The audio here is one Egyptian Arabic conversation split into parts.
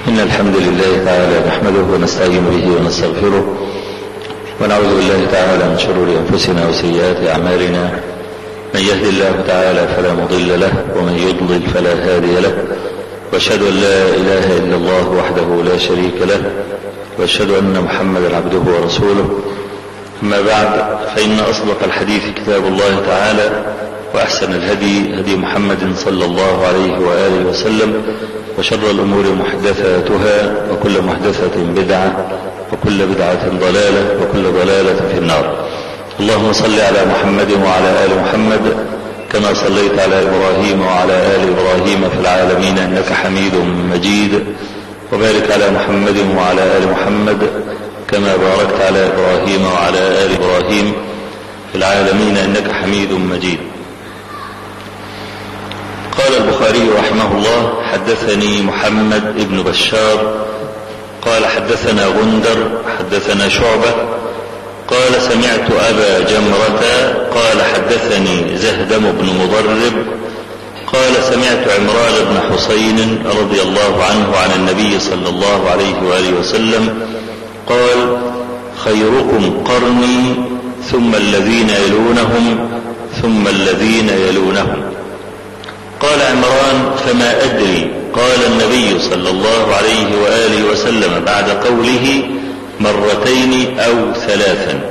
إن الحمد لله تعالى نحمده ونستعين به ونستغفره ونعوذ بالله تعالى من شرور أنفسنا وسيئات أعمالنا من يهد الله تعالى فلا مضل له ومن يضلل فلا هادي له واشهد أن لا إله إلا الله وحده لا شريك له واشهد أن محمدا عبده ورسوله أما بعد فإن أصدق الحديث كتاب الله تعالى وأحسن الهدي هدي محمد صلى الله عليه وآله وسلم وشر الأمور محدثاتها وكل محدثة بدعة وكل بدعة ضلالة وكل ضلالة في النار اللهم صل على محمد وعلى آل محمد كما صليت على إبراهيم وعلى آل إبراهيم في العالمين إنك حميد مجيد وبارك على محمد وعلى آل محمد كما باركت على إبراهيم وعلى آل إبراهيم في العالمين إنك حميد مجيد قال البخاري رحمه الله حدثني محمد بن بشار قال حدثنا غندر حدثنا شعبة قال سمعت أبا جمرة قال حدثني زهدم بن مضرب قال سمعت عمران بن حسين رضي الله عنه عن النبي صلى الله عليه وآله وسلم قال خيركم قرني ثم الذين يلونهم ثم الذين يلونهم قال عمران فما أدري قال النبي صلى الله عليه وآله وسلم بعد قوله مرتين أو ثلاثا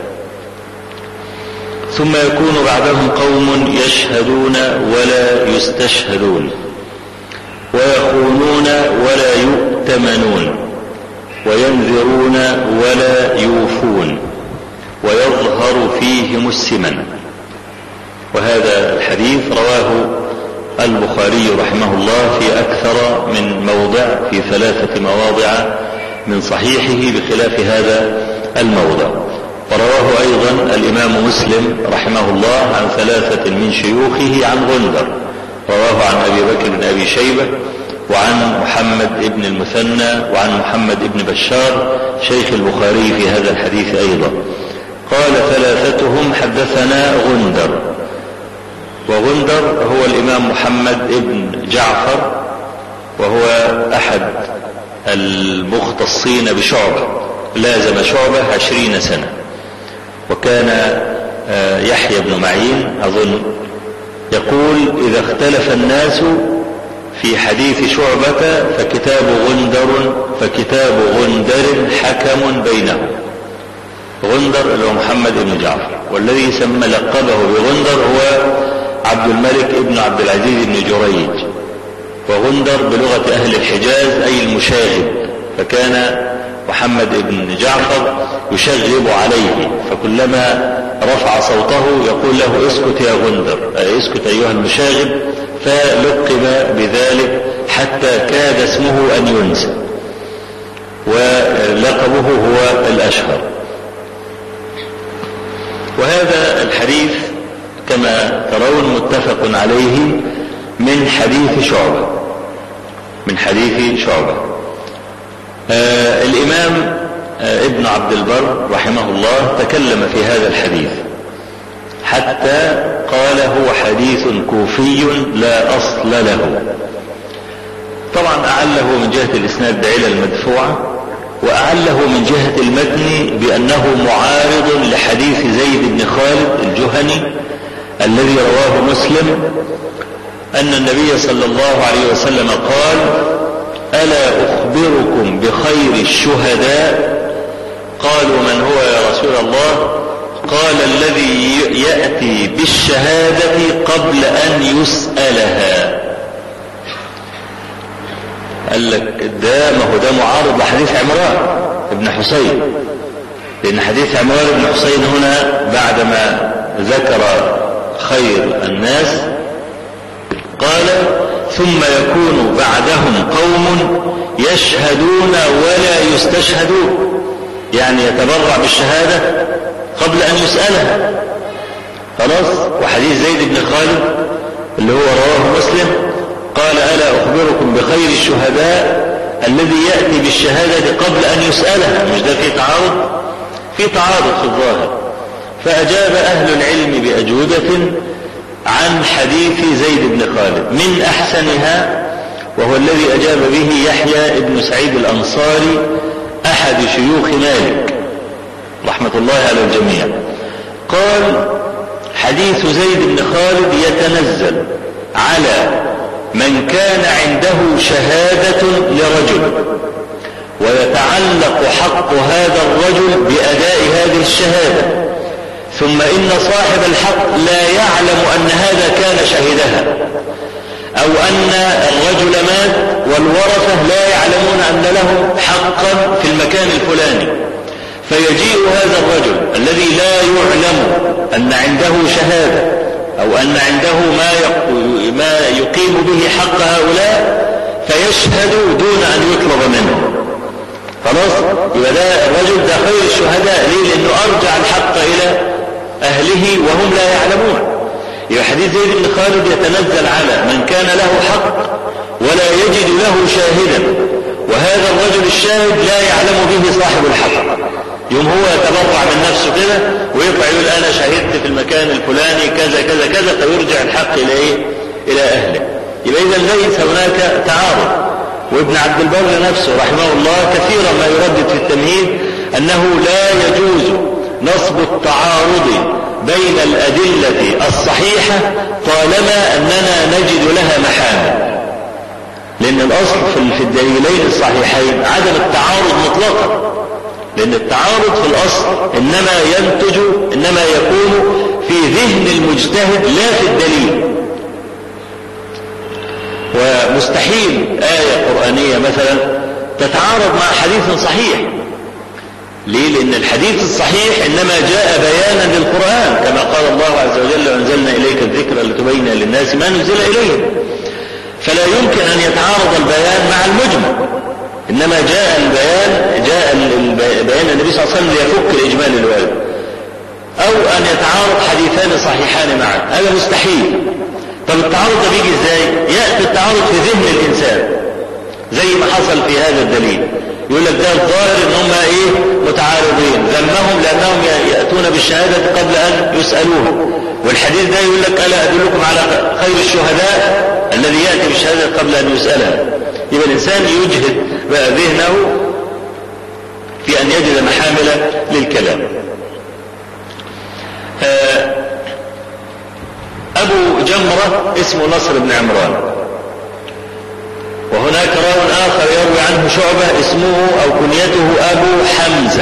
ثم يكون بعدهم قوم يشهدون ولا يستشهدون ويخونون ولا يؤتمنون وينذرون ولا يوفون ويظهر فيهم السمن وهذا الحديث رواه البخاري رحمه الله في أكثر من موضع في ثلاثة مواضع من صحيحه بخلاف هذا الموضع ورواه أيضا الإمام مسلم رحمه الله عن ثلاثة من شيوخه عن غندر رواه عن أبي بكر بن أبي شيبة وعن محمد بن المثنى وعن محمد بن بشار شيخ البخاري في هذا الحديث أيضا قال ثلاثتهم حدثنا غندر وغندر هو الإمام محمد بن جعفر وهو أحد المختصين بشعبة لازم شعبة عشرين سنة وكان يحيى بن معين أظن يقول إذا اختلف الناس في حديث شعبة فكتاب غندر فكتاب غندر حكم بينهم غندر اللي هو محمد بن جعفر والذي سمى لقبه بغندر هو عبد الملك بن عبد العزيز بن جريج وغندر بلغة أهل الحجاز أي المشاغب فكان محمد بن جعفر يشغب عليه فكلما رفع صوته يقول له اسكت يا غندر اسكت أيها المشاغب فلقب بذلك حتى كاد اسمه أن ينسى ولقبه هو الأشهر وهذا الحديث كما ترون متفق عليه من حديث شعبة من حديث شعبة آه الإمام آه ابن عبد البر رحمه الله تكلم في هذا الحديث حتى قال هو حديث كوفي لا أصل له طبعا أعله من جهة الإسناد بعلل المدفوعة وأعله من جهة المتن بأنه معارض لحديث زيد بن خالد الجهني الذي رواه مسلم أن النبي صلى الله عليه وسلم قال ألا أخبركم بخير الشهداء قالوا من هو يا رسول الله قال الذي يأتي بالشهادة قبل أن يسألها قال لك ده ما هو ده معارض لحديث عمران ابن حسين لأن حديث عمران بن حسين هنا بعدما ذكر خير الناس قال ثم يكون بعدهم قوم يشهدون ولا يستشهدون يعني يتبرع بالشهادة قبل أن يسألها خلاص وحديث زيد بن خالد اللي هو رواه مسلم قال ألا أخبركم بخير الشهداء الذي يأتي بالشهادة قبل أن يسألها مش ده في تعارض في تعارض في الظاهر فأجاب أهل العلم بأجوبة عن حديث زيد بن خالد من أحسنها وهو والذي أجاب به يحيى بن سعيد الأنصاري أحد شيوخ مالك رحمة الله على الجميع قال حديث زيد بن خالد يتنزل على من كان عنده شهادة لرجل ويتعلق حق هذا الرجل بأداء هذه الشهادة ثم إن صاحب الحق لا يعلم أن هذا كان شهدها أو أن الرجل مات والورثة لا يعلمون أن له حقا في المكان الفلاني فيجيء هذا الرجل الذي لا يعلم أن عنده شهادة أو أن عنده ما ما يقيم به حق هؤلاء فيشهد دون أن يطلب منه خلاص يبقى ده الرجل ده خير الشهداء ليه لأنه أرجع الحق إلى أهله وهم لا يعلمون يبقى حديث زيد بن خالد يتنزل على من كان له حق ولا يجد له شاهدا وهذا الرجل الشاهد لا يعلم به صاحب الحق يوم هو يتبرع من نفسه كده ويطلع يقول انا شهدت في المكان الفلاني كذا كذا كذا فيرجع الحق الى ايه؟ الى اهله. يبقى اذا ليس هناك تعارض. وابن عبد البر نفسه رحمه الله كثيرا ما يردد في التمهيد انه لا يجوز نصب التعارض بين الادله الصحيحه طالما اننا نجد لها محامل. لان الاصل في الدليلين الصحيحين عدم التعارض مطلقا. لأن التعارض في الأصل إنما ينتج إنما يكون في ذهن المجتهد لا في الدليل ومستحيل آية قرآنية مثلا تتعارض مع حديث صحيح ليه؟ لأن الحديث الصحيح إنما جاء بيانا للقرآن كما قال الله عز وجل وأنزلنا إليك الذكر لتبين للناس ما نزل إليهم فلا يمكن أن يتعارض البيان مع المجمل إنما جاء البيان جاء بيان النبي صلى الله عليه وسلم ليفك الإجمال الوارد أو أن يتعارض حديثان صحيحان معا هذا مستحيل طب التعارض ده بيجي ازاي؟ يأتي التعارض في ذهن الإنسان زي ما حصل في هذا الدليل يقول لك ده الظاهر ان هم ايه متعارضين ذمهم لانهم ياتون بالشهاده قبل ان يسالوها والحديث ده يقول لك الا ادلكم على خير الشهداء الذي ياتي بالشهاده قبل ان يسالها يبقى الانسان يجهد بقى ذهنه في ان يجد محامل للكلام ابو جمره اسمه نصر بن عمران وهناك راو آخر يروي عنه شعبة اسمه أو كنيته أبو حمزة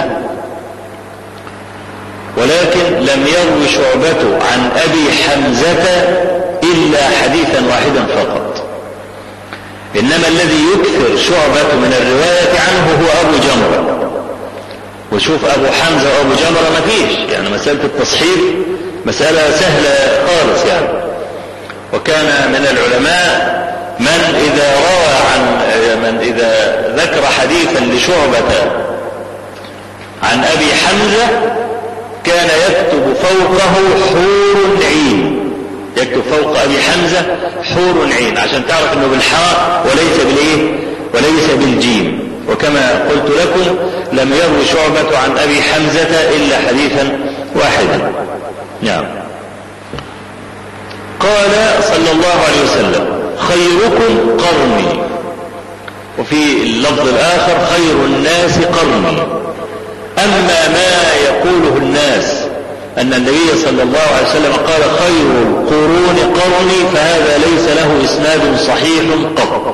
ولكن لم يروي شعبة عن أبي حمزة إلا حديثا واحدا فقط إنما الذي يكثر شعبة من الرواية عنه هو أبو جمرة وشوف أبو حمزة وأبو جمرة ما فيش يعني مسألة التصحيح مسألة سهلة خالص يعني وكان من العلماء من إذا روى عن من إذا ذكر حديثا لشعبة عن أبي حمزة كان يكتب فوقه حور عين يكتب فوق أبي حمزة حور عين عشان تعرف أنه بالحاء وليس بالإيه وليس بالجيم وكما قلت لكم لم يروي شعبة عن أبي حمزة إلا حديثا واحدا نعم قال صلى الله عليه وسلم خيركم قرني وفي اللفظ الآخر خير الناس قرني أما ما يقوله الناس أن النبي صلى الله عليه وسلم قال خير القرون قرني فهذا ليس له إسناد صحيح قط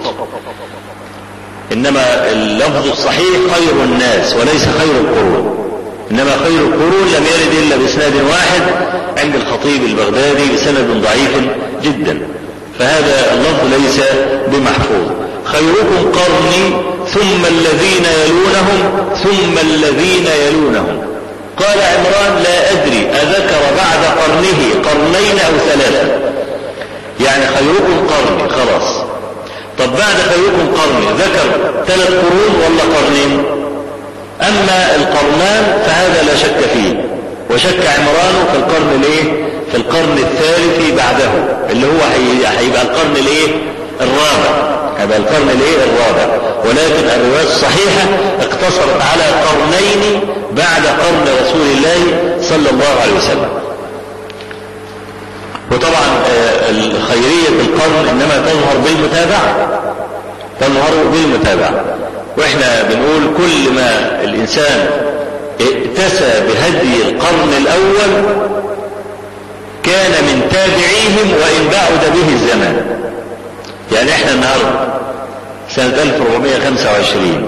إنما اللفظ الصحيح خير الناس وليس خير القرون إنما خير القرون لم يرد إلا بإسناد واحد عند الخطيب البغدادي بسند ضعيف جدا فهذا اللفظ ليس بمحفوظ خيركم قرني ثم الذين يلونهم ثم الذين يلونهم قال عمران لا أدري أذكر بعد قرنه قرنين أو ثلاثة يعني خيركم قرني خلاص طب بعد خيركم قرني ذكر ثلاث قرون ولا قرنين أما القرنان فهذا لا شك فيه وشك عمران في القرن الايه في القرن الثالث بعده اللي هو هيبقى القرن الايه الرابع هيبقى القرن الايه الرابع ولكن الروايات الصحيحة اقتصرت على قرنين بعد قرن رسول الله صلى الله عليه وسلم وطبعا خيرية القرن انما تظهر بالمتابعة تنهر بالمتابعة واحنا بنقول كل ما الإنسان ائتسى بهدي القرن الأول كان من تابعيهم وإن بعد به الزمان يعني احنا النهاردة سنة 1425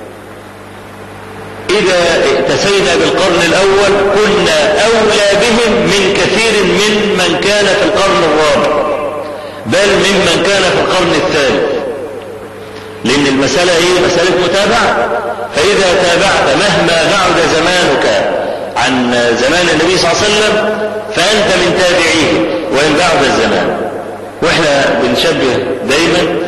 إذا ائتسينا بالقرن الأول كنا أولى بهم من كثير من من كان في القرن الرابع بل ممن كان في القرن الثالث لأن المسألة هي مسألة متابعة فإذا تابعت مهما بعد زمانك عن زمان النبي صلى الله عليه وسلم فأنت من تابعيه وإن بعد الزمان وإحنا بنشبه دايما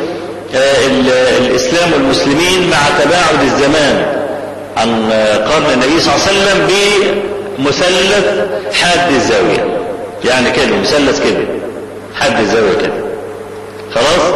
الإسلام والمسلمين مع تباعد الزمان عن قرن النبي صلى الله عليه وسلم بمثلث حاد الزاوية يعني كده مثلث كده حد الزاوية كده خلاص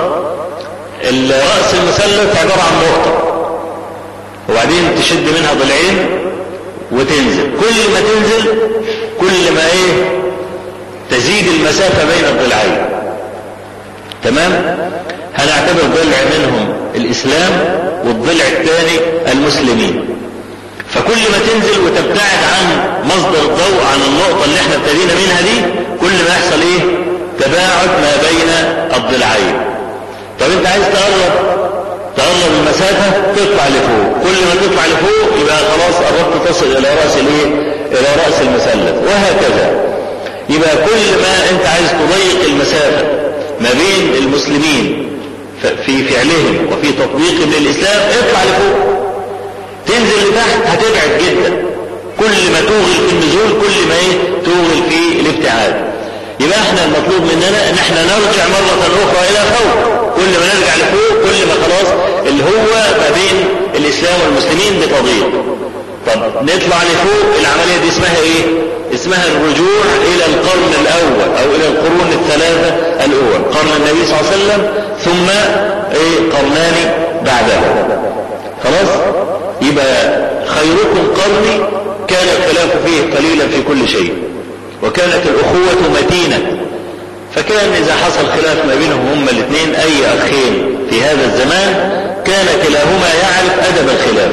رأس المثلث عبارة عن نقطة وبعدين تشد منها ضلعين وتنزل كل ما تنزل كل ما ايه تزيد المسافة بين الضلعين تمام هنعتبر ضلع منهم الإسلام والضلع الثاني المسلمين فكل ما تنزل وتبتعد عن مصدر الضوء عن النقطة اللي احنا ابتدينا منها دي كل ما يحصل ايه تباعد ما بين الضلعين طب انت عايز تقرب تقرب المسافة تطلع لفوق كل ما تطلع لفوق يبقى خلاص قربت تصل الى رأس الايه الى رأس المثلث وهكذا يبقى كل ما انت عايز تضيق المسافة ما بين المسلمين في فعلهم وفي تطبيقهم للإسلام اطلع لفوق تنزل لتحت هتبعد جدا كل ما توغل في النزول كل ما ايه توغل في الابتعاد يبقى احنا المطلوب مننا ان احنا نرجع مرة اخرى الى فوق كل ما نرجع لفوق كل ما خلاص اللي هو ما بين الاسلام والمسلمين بتضيق طب نطلع لفوق العملية دي اسمها ايه اسمها الرجوع الى القرن الاول او الى القرون الثلاثة الاول قرن النبي صلى الله عليه وسلم ثم ايه قرنان بعده خلاص يبقى خيركم قرني كان الخلاف فيه قليلا في كل شيء وكانت الأخوة متينة فكان إذا حصل خلاف ما بينهم هما الاثنين أي أخين في هذا الزمان كان كلاهما يعرف أدب الخلاف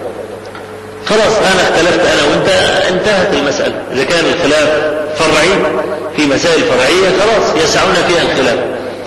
خلاص أنا اختلفت أنا وأنت انتهت المسألة إذا كان الخلاف فرعي في مسائل فرعية خلاص يسعون فيها الخلاف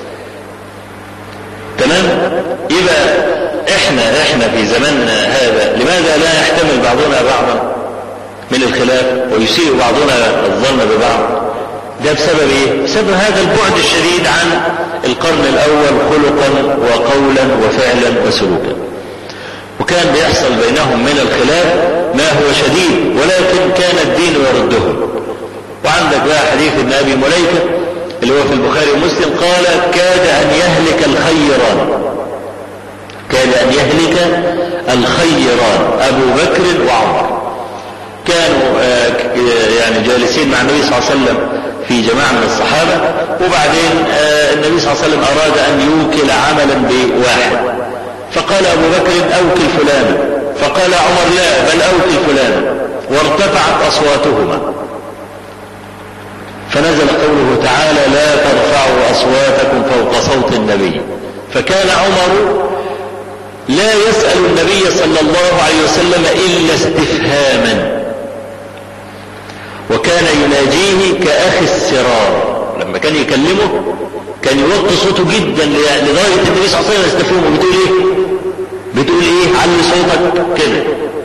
تمام يبقى احنا احنا في زماننا هذا لماذا لا يحتمل بعضنا بعضا من الخلاف ويسيء بعضنا الظن ببعض ده بسبب ايه بسبب هذا البعد الشديد عن القرن الاول خلقا وقولا وفعلا وسلوكا وكان بيحصل بينهم من الخلاف ما هو شديد ولكن كان الدين يرده وعندك بقى حديث ابن ابي مليكه اللي هو في البخاري ومسلم قال كاد ان يهلك الخيران كاد ان يهلك الخيران ابو بكر وعمر كانوا يعني جالسين مع النبي صلى الله عليه وسلم في جماعة من الصحابة وبعدين النبي صلى الله عليه وسلم أراد أن يوكل عملا بواحد فقال أبو بكر أوكل فلانا فقال عمر لا بل أوكل فلانا وارتفعت أصواتهما فنزل قوله تعالى لا ترفعوا أصواتكم فوق صوت النبي فكان عمر لا يسأل النبي صلى الله عليه وسلم إلا استفهاما وكان يناجيه كأخ السرار لما كان يكلمه كان يوطي صوته جدا لدرجة النبي صلى الله عليه وسلم يستفهمه بتقول ايه بتقول ايه علي صوتك كده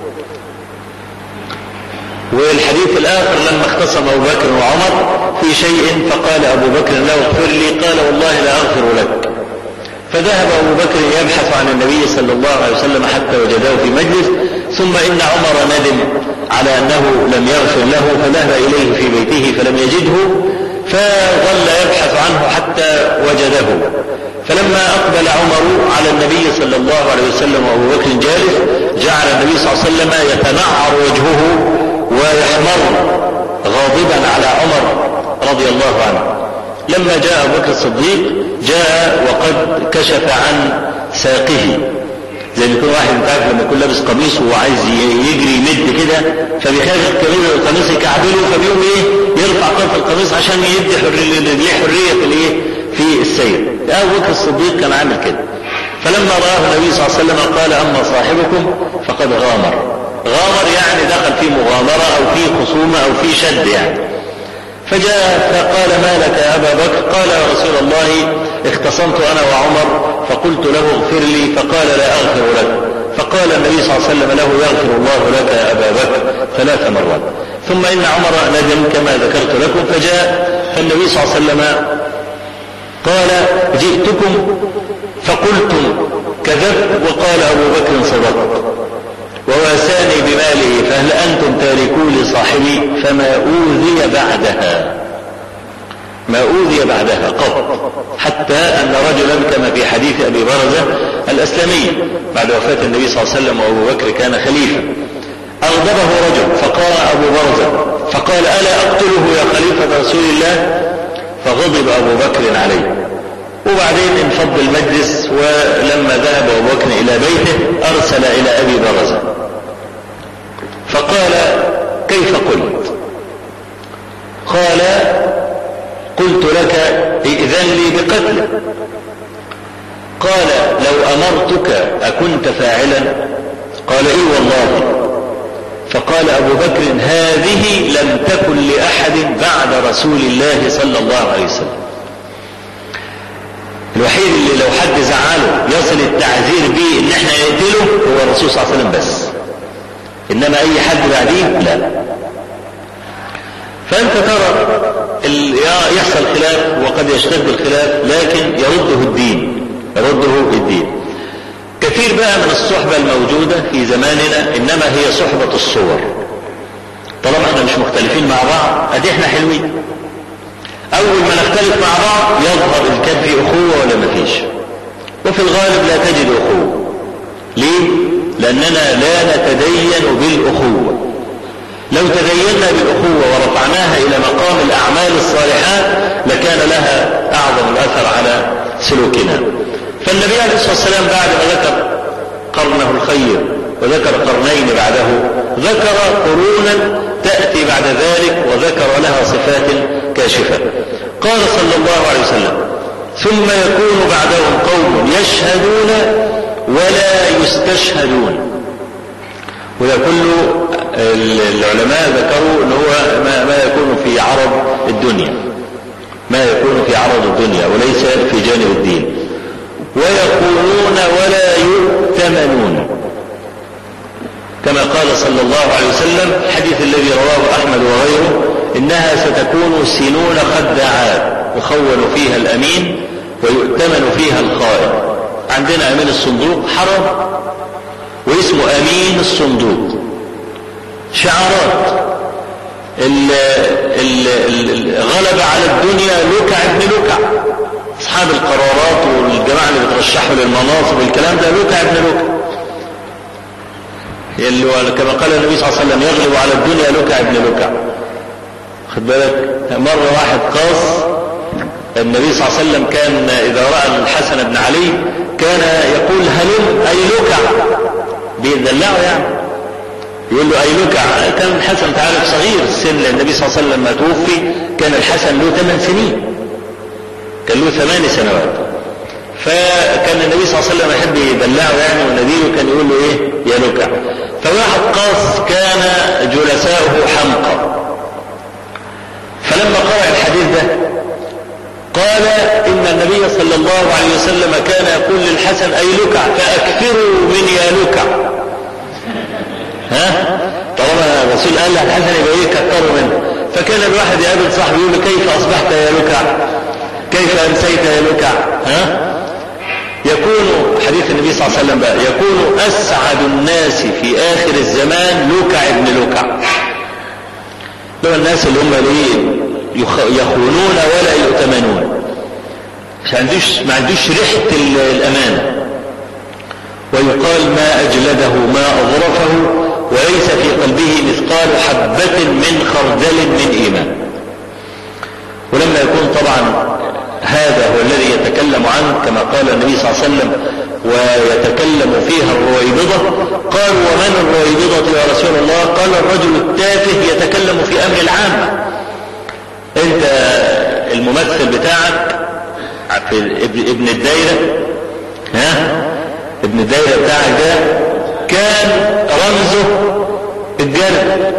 والحديث الآخر لما اختصم أبو بكر وعمر في شيء فقال أبو بكر له اغفر لي قال والله لا أغفر لك فذهب أبو بكر يبحث عن النبي صلى الله عليه وسلم حتى وجده في مجلس ثم إن عمر ندم على أنه لم يغفر له فذهب إليه في بيته فلم يجده فظل يبحث عنه حتى وجده فلما أقبل عمر على النبي صلى الله عليه وسلم وأبو بكر جالس جعل النبي صلى الله عليه وسلم يتنعر وجهه ويحمر غاضبا على عمر رضي الله عنه لما جاء أبو بكر الصديق جاء وقد كشف عن ساقه زي ما يكون واحد انت عارف لما يكون لابس قميص وعايز يجري يمد كده فبيخاف القميص يكعبله فبيقوم ايه يرفع طرف القميص عشان يدي حريه حريه في الايه في السير ابو بكر الصديق كان عامل كده فلما رآه النبي صلى الله عليه وسلم قال أما صاحبكم فقد غامر غامر يعني دخل في مغامرة أو في خصومة أو في شد يعني فجاء فقال ما لك يا أبا بكر قال يا رسول الله اختصمت أنا وعمر فقلت له اغفر لي فقال لا أغفر لك فقال النبي صلى الله عليه وسلم له يغفر الله لك يا أبا بكر ثلاث مرات ثم إن عمر ندم كما ذكرت لكم فجاء فالنبي صلى الله عليه وسلم قال جئتكم فقلتم كذبت وقال أبو بكر صدقت وواساني بماله فهل أنتم تاركوا لصاحبي فما أوذي بعدها ما أوذي بعدها قط حتى أن رجلا كما في حديث أبي برزة الأسلمي بعد وفاة النبي صلى الله عليه وسلم وأبو بكر كان خليفة أغضبه رجل فقال أبو برزة فقال ألا أقتله يا خليفة رسول الله فغضب أبو بكر عليه وبعدين انفض المجلس ولما ذهب أبو بكر إلى بيته أرسل إلى أبي برزة فقال كيف قلت قال قلت لك ائذن لي بقتله قال لو أمرتك أكنت فاعلا قال إي والله فقال أبو بكر هذه لم تكن لأحد بعد رسول الله صلى الله عليه وسلم الوحيد اللي لو حد زعله يصل التعذير به ان احنا نقتله هو الرسول صلى الله عليه وسلم بس انما اي حد بعديه لا فانت ترى يحصل خلاف وقد يشتد الخلاف لكن يرده الدين يرده الدين كثير بقى من الصحبة الموجودة في زماننا انما هي صحبة الصور طالما احنا مش مختلفين مع بعض ادي احنا حلوين أول ما نختلف مع بعض يظهر إن كان في أخوة ولا ما فيش وفي الغالب لا تجد أخوة ليه؟ لأننا لا نتدين بالأخوة لو تدينا بالأخوة ورفعناها إلى مقام الأعمال الصالحات لكان لها أعظم الأثر على سلوكنا فالنبي عليه الصلاة والسلام بعد ما ذكر قرنه الخير وذكر قرنين بعده ذكر قرونا تأتي بعد ذلك وذكر لها صفات كاشفة قال صلى الله عليه وسلم ثم يكون بعدهم قوم يشهدون ولا يستشهدون وده كله العلماء ذكروا ان هو ما, ما يكون في عرض الدنيا ما يكون في عرض الدنيا وليس في جانب الدين ويقولون ولا يؤتمنون كما قال صلى الله عليه وسلم الحديث الذي رواه أحمد وغيره إنها ستكون سنون خداعات يخول فيها الأمين ويؤتمن فيها الخائن عندنا أمين الصندوق حرم واسمه أمين الصندوق شعارات غلب على الدنيا لكع ابن لكع أصحاب القرارات والجماعة اللي بترشحوا للمناصب والكلام ده لكع ابن لكع اللي كما قال النبي صلى الله عليه وسلم يغلب على الدنيا لكع ابن لكع خد بالك مرة واحد قاص النبي صلى الله عليه وسلم كان إذا رأى الحسن بن علي كان يقول هلم أي لكع بيدلعه يعني يقول له أي لكع كان الحسن تعرف صغير السن لأن النبي صلى الله عليه وسلم لما توفي كان الحسن له ثمان سنين كان له ثمان سنوات فكان النبي صلى الله عليه وسلم يحب يدلعه يعني ونذيره كان يقول له ايه يا لكع فواحد قاص كان جلساؤه حمقى فلما قرأ الحديث ده قال إن النبي صلى الله عليه وسلم كان يقول للحسن أي لكع فأكثروا من يا لكع ها طالما الرسول قال للحسن يبقى ايه كثروا منه فكان الواحد يقابل صاحبه يقول له كيف أصبحت يا لكع كيف أمسيت يا لكع ها يكون حديث النبي صلى الله عليه وسلم بقى يكون أسعد الناس في آخر الزمان لكع ابن لكع دول الناس اللي هم ليه يخونون ولا يؤتمنون مش عندوش ما عندوش ريحة الأمانة ويقال ما أجلده ما أظرفه وليس في قلبه مثقال حبة من خردل من إيمان ولما يكون طبعا هذا هو الذي يتكلم عنه كما قال النبي صلى الله عليه وسلم ويتكلم فيها الرويبضة قالوا ومن الرويبضة يا رسول الله قال الرجل التافه يتكلم في أمر العامة انت الممثل بتاعك ابن الدايرة ها ابن الدايرة بتاعك ده كان رمزه الجرد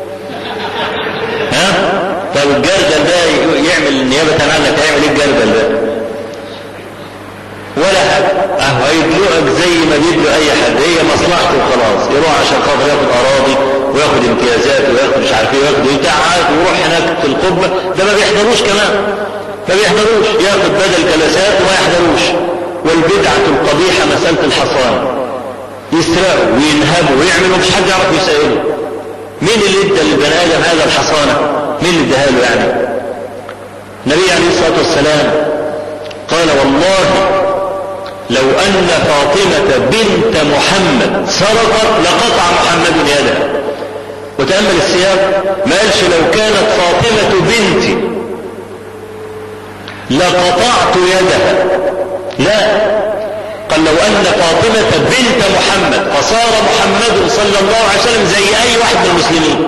ها طب الجردل ده يعمل نيابة عنك هيعمل ايه الجردل ده ولا حاجة اهو هيدلقك زي ما بيدلق اي حد هي مصلحته وخلاص يروح عشان خاطر ياخد اراضي وياخد امتيازات وياخد مش عارف ايه وياخد بتاع عارف ويروح هناك في القبة ده ما بيحضروش كمان ما بيحضروش ياخد بدل جلسات وما يحضروش والبدعة القبيحة مسألة الحصان يسرقوا وينهبوا ويعملوا مش حد يعرف يسأله مين اللي ادى للبني ادم هذا الحصانة مين اللي اداها له يعني النبي عليه الصلاة والسلام قال والله لو أن فاطمة بنت محمد سرقت لقطع محمد يدها وتأمل السياق ما قالش لو كانت فاطمة بنتي لقطعت يدها لا قال لو أن فاطمة بنت محمد فصار محمد صلى الله عليه وسلم زي أي واحد من المسلمين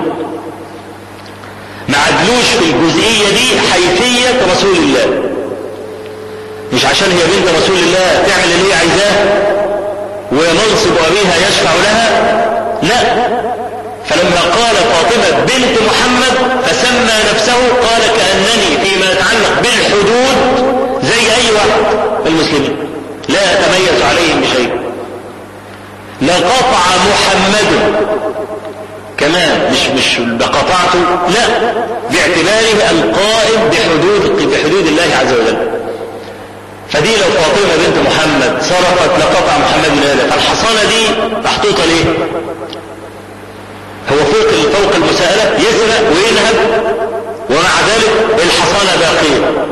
ما عدلوش في الجزئية دي حيثية رسول الله مش عشان هي بنت رسول الله تعمل اللي هي عايزاه ومنصب أبيها يشفع لها لا فلما قال فاطمة بنت محمد فسمى نفسه قال كأنني فيما يتعلق بالحدود زي أي واحد من المسلمين لا يتميز عليهم بشيء لقطع محمد كمان مش مش بقطعته لا باعتباره القائم بحدود بحدود الله عز وجل فدي لو فاطمة بنت محمد سرقت لقطع محمد يده فالحصانة دي محطوطة ليه هو فوق فوق المسألة يسرق وينهب ومع ذلك الحصانة باقية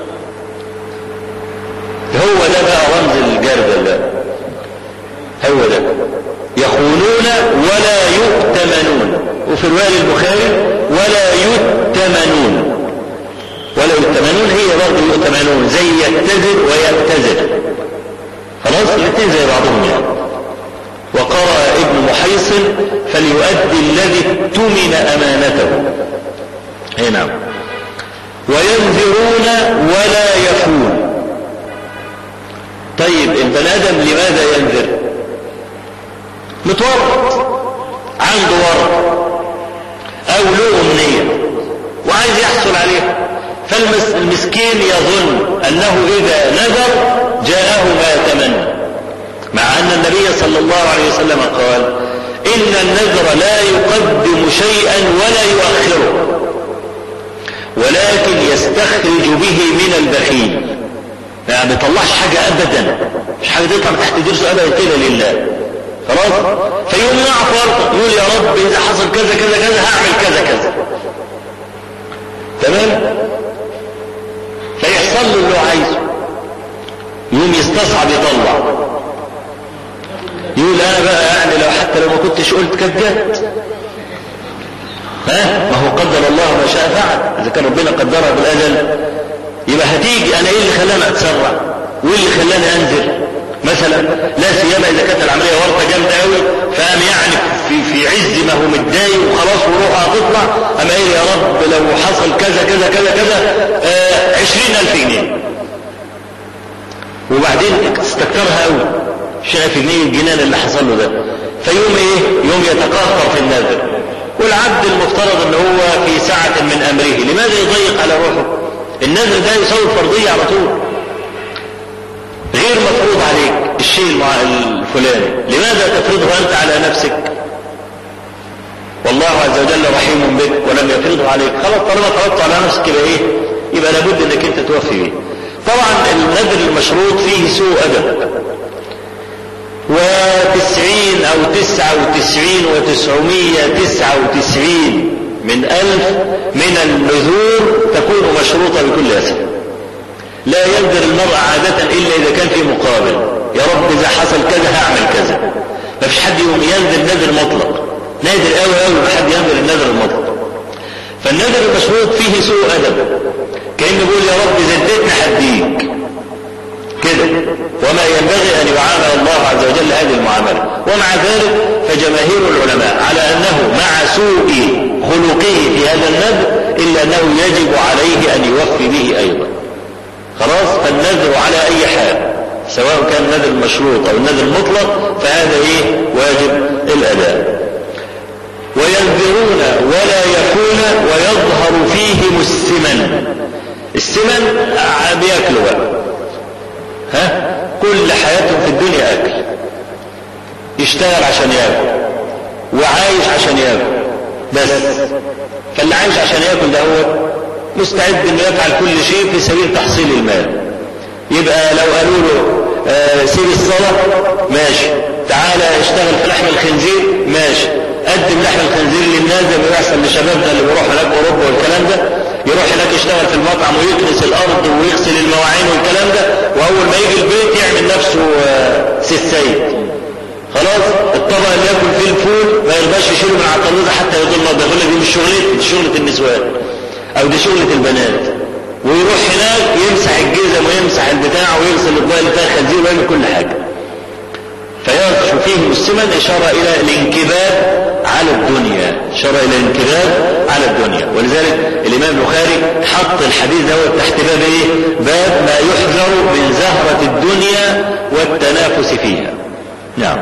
هو ده بقى رمز الجردل ده هو ده يخونون ولا يؤتمنون وفي رواية البخاري ولا يؤتمنون ولا يؤتمنون هي برضه يؤتمنون زي يتزر ويأتزر خلاص الاثنين زي بعضهم يعني وقرأ ابن محيصن فليؤدي الذي اؤتمن أمانته اي نعم وينذرون ولا يفون طيب البني ادم لماذا ينذر متورط عنده ورط او له امنيه وعايز يحصل عليها فالمسكين يظن انه اذا نذر جاءه ما يتمنى مع ان النبي صلى الله عليه وسلم قال ان النذر لا يقدم شيئا ولا يؤخره ولكن يستخرج به من البخيل يعني ما بيطلعش حاجة أبدا مش حاجة تطلع تحت درسه أبدا كده لله خلاص فيقوم يعفر يقول يا رب إذا حصل كذا كذا كذا هعمل كذا كذا تمام فيحصل له اللي هو عايزه يقوم يستصعب يطلع يقول انا بقى يعني لو حتى لو ما كنتش قلت كانت جت ها ما هو قدر الله ما شاء فعل اذا كان ربنا قدرها بالاجل يبقى هتيجي انا ايه اللي خلاني اتسرع وايه اللي خلاني انزل مثلا لا سيما اذا كانت العمليه ورطه جامده قوي فقام يعني في في عز ما هو متضايق وخلاص وروحه هتطلع اما ايه يا رب لو حصل كذا كذا كذا كذا آه عشرين الف جنيه وبعدين استكترها قوي شايف جنيه الجنان اللي حصل له ده فيوم ايه يوم يتقهقر في النذر والعبد المفترض ان هو في ساعة من امره لماذا يضيق على روحه النذر ده يساوي الفرضية على طول غير مفروض عليك الشيء الفلاني لماذا تفرضه انت على نفسك والله عز وجل رحيم بك ولم يفرضه عليك خلاص طالما فرضته على نفسك يبقى ايه يبقى لابد انك انت توفي به طبعا النذر المشروط فيه سوء ادب وتسعين او تسعة وتسعين وتسعمية تسعة وتسعين من ألف من النذور تكون مشروطة بكل أسف لا ينذر المرء عادة إلا إذا كان في مقابل يا رب إذا حصل كذا هعمل كذا ما فيش حد يوم ينذر نذر مطلق نادر قوي قوي ما حد ينذر النذر المطلق فالنذر المشروط فيه سوء أدب كأنه بيقول يا رب إذا اديتني هديك كده وما ينبغي أن يعامل الله عز وجل هذه المعاملة ومع ذلك فجماهير العلماء على أنه مع سوء خلقه في هذا النذر إلا أنه يجب عليه أن يوفي به أيضا خلاص فالنذر على أي حال سواء كان النذر مشروط أو النذر مطلق فهذا إيه واجب الأداء وينذرون ولا يكون ويظهر فيهم السمن السمن بياكلوا بقى ها كل حياتهم في الدنيا أكل يشتغل عشان ياكل وعايش عشان ياكل بس فاللي عايش عشان ياكل ده هو مستعد انه يفعل كل شيء في سبيل تحصيل المال يبقى لو قالوا له آه سيب الصلاة ماشي تعالى اشتغل في لحم الخنزير ماشي قدم لحم الخنزير للناس زي ما بيحصل لشبابنا اللي بيروح هناك اوروبا والكلام ده يروح هناك يشتغل في المطعم ويكنس الارض ويغسل المواعين والكلام ده واول ما يجي البيت يعمل نفسه آه سي السيد خلاص الطبق اللي ياكل فيه الفول ما يرضاش يشيله من على الترابيزه حتى يقول المطبخ يقول لك دي مش شغلتي دي شغله النسوان او دي شغله البنات ويروح هناك يمسح الجزم ويمسح البتاع ويغسل الاطباق اللي فيها الخنزير ويعمل كل حاجه فيرجع فيهم السمن إشارة إلى الانكباب على الدنيا إشارة إلى الانكباب على الدنيا ولذلك الإمام البخاري حط الحديث ده تحت باب إيه؟ باب ما يحذر من زهرة الدنيا والتنافس فيها نعم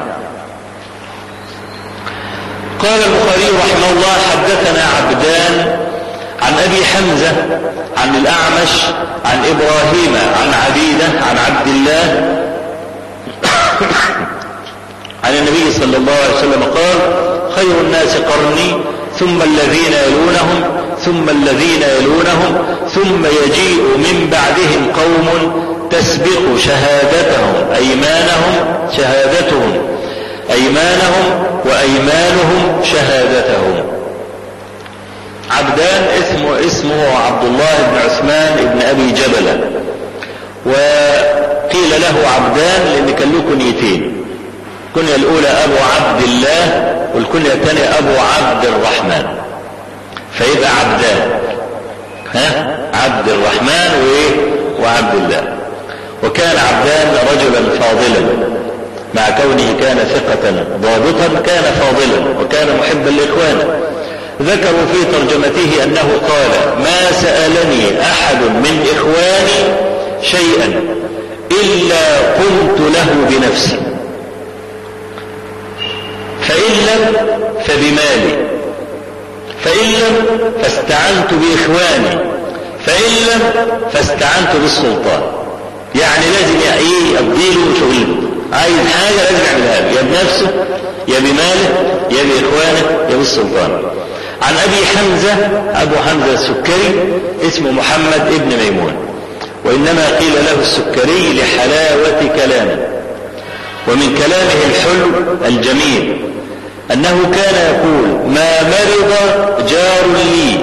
قال البخاري رحمه الله حدثنا عبدان عن أبي حمزة عن الأعمش عن إبراهيم عن عبيدة عن عبد الله عن النبي صلى الله عليه وسلم قال خير الناس قرني ثم الذين يلونهم ثم الذين يلونهم ثم يجيء من بعدهم قوم تسبق شهادتهم أيمانهم شهادتهم أيمانهم وأيمانهم شهادتهم عبدان اسمه اسمه عبد الله بن عثمان بن أبي جبلة وقيل له عبدان لأن كان له كنيتين الكنية الأولى أبو عبد الله والكنية الثانية أبو عبد الرحمن فيبقى عبدان ها عبد الرحمن وإيه وعبد الله وكان عبدان رجلا فاضلا مع كونه كان ثقة ضابطا كان فاضلا وكان محبا لإخوانه ذكروا في ترجمته أنه قال ما سألني أحد من إخواني شيئا إلا قمت له بنفسي فإن لم فبمالي فإن لم فاستعنت بإخواني فإن لم فاستعنت بالسلطان يعني لازم ايه اديله شغله عايز حاجة لازم يعملها له يا بنفسه يا بماله يا بإخوانه يا بالسلطان عن أبي حمزة أبو حمزة السكري اسمه محمد ابن ميمون وإنما قيل له السكري لحلاوة كلامه ومن كلامه الحلو الجميل أنه كان يقول ما مرض جار لي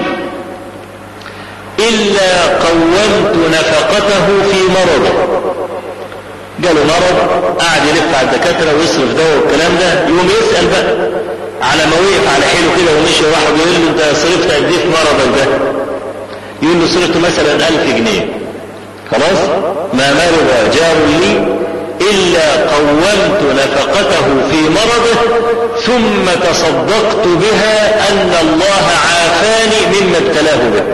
إلا قومت نفقته في مرضه جاله مرض قاعد يلف على الدكاترة ويصرف دواء والكلام ده يقوم يسأل بقى على ما وقف على حيله كده ومشي واحد يقول له انت صرفت قد ايه في مرضك ده؟ يقول له صرفت مثلا 1000 جنيه خلاص؟ ما مرض جار لي إلا قومت نفقته في مرضه ثم تصدقت بها أن الله عافاني مما ابتلاه به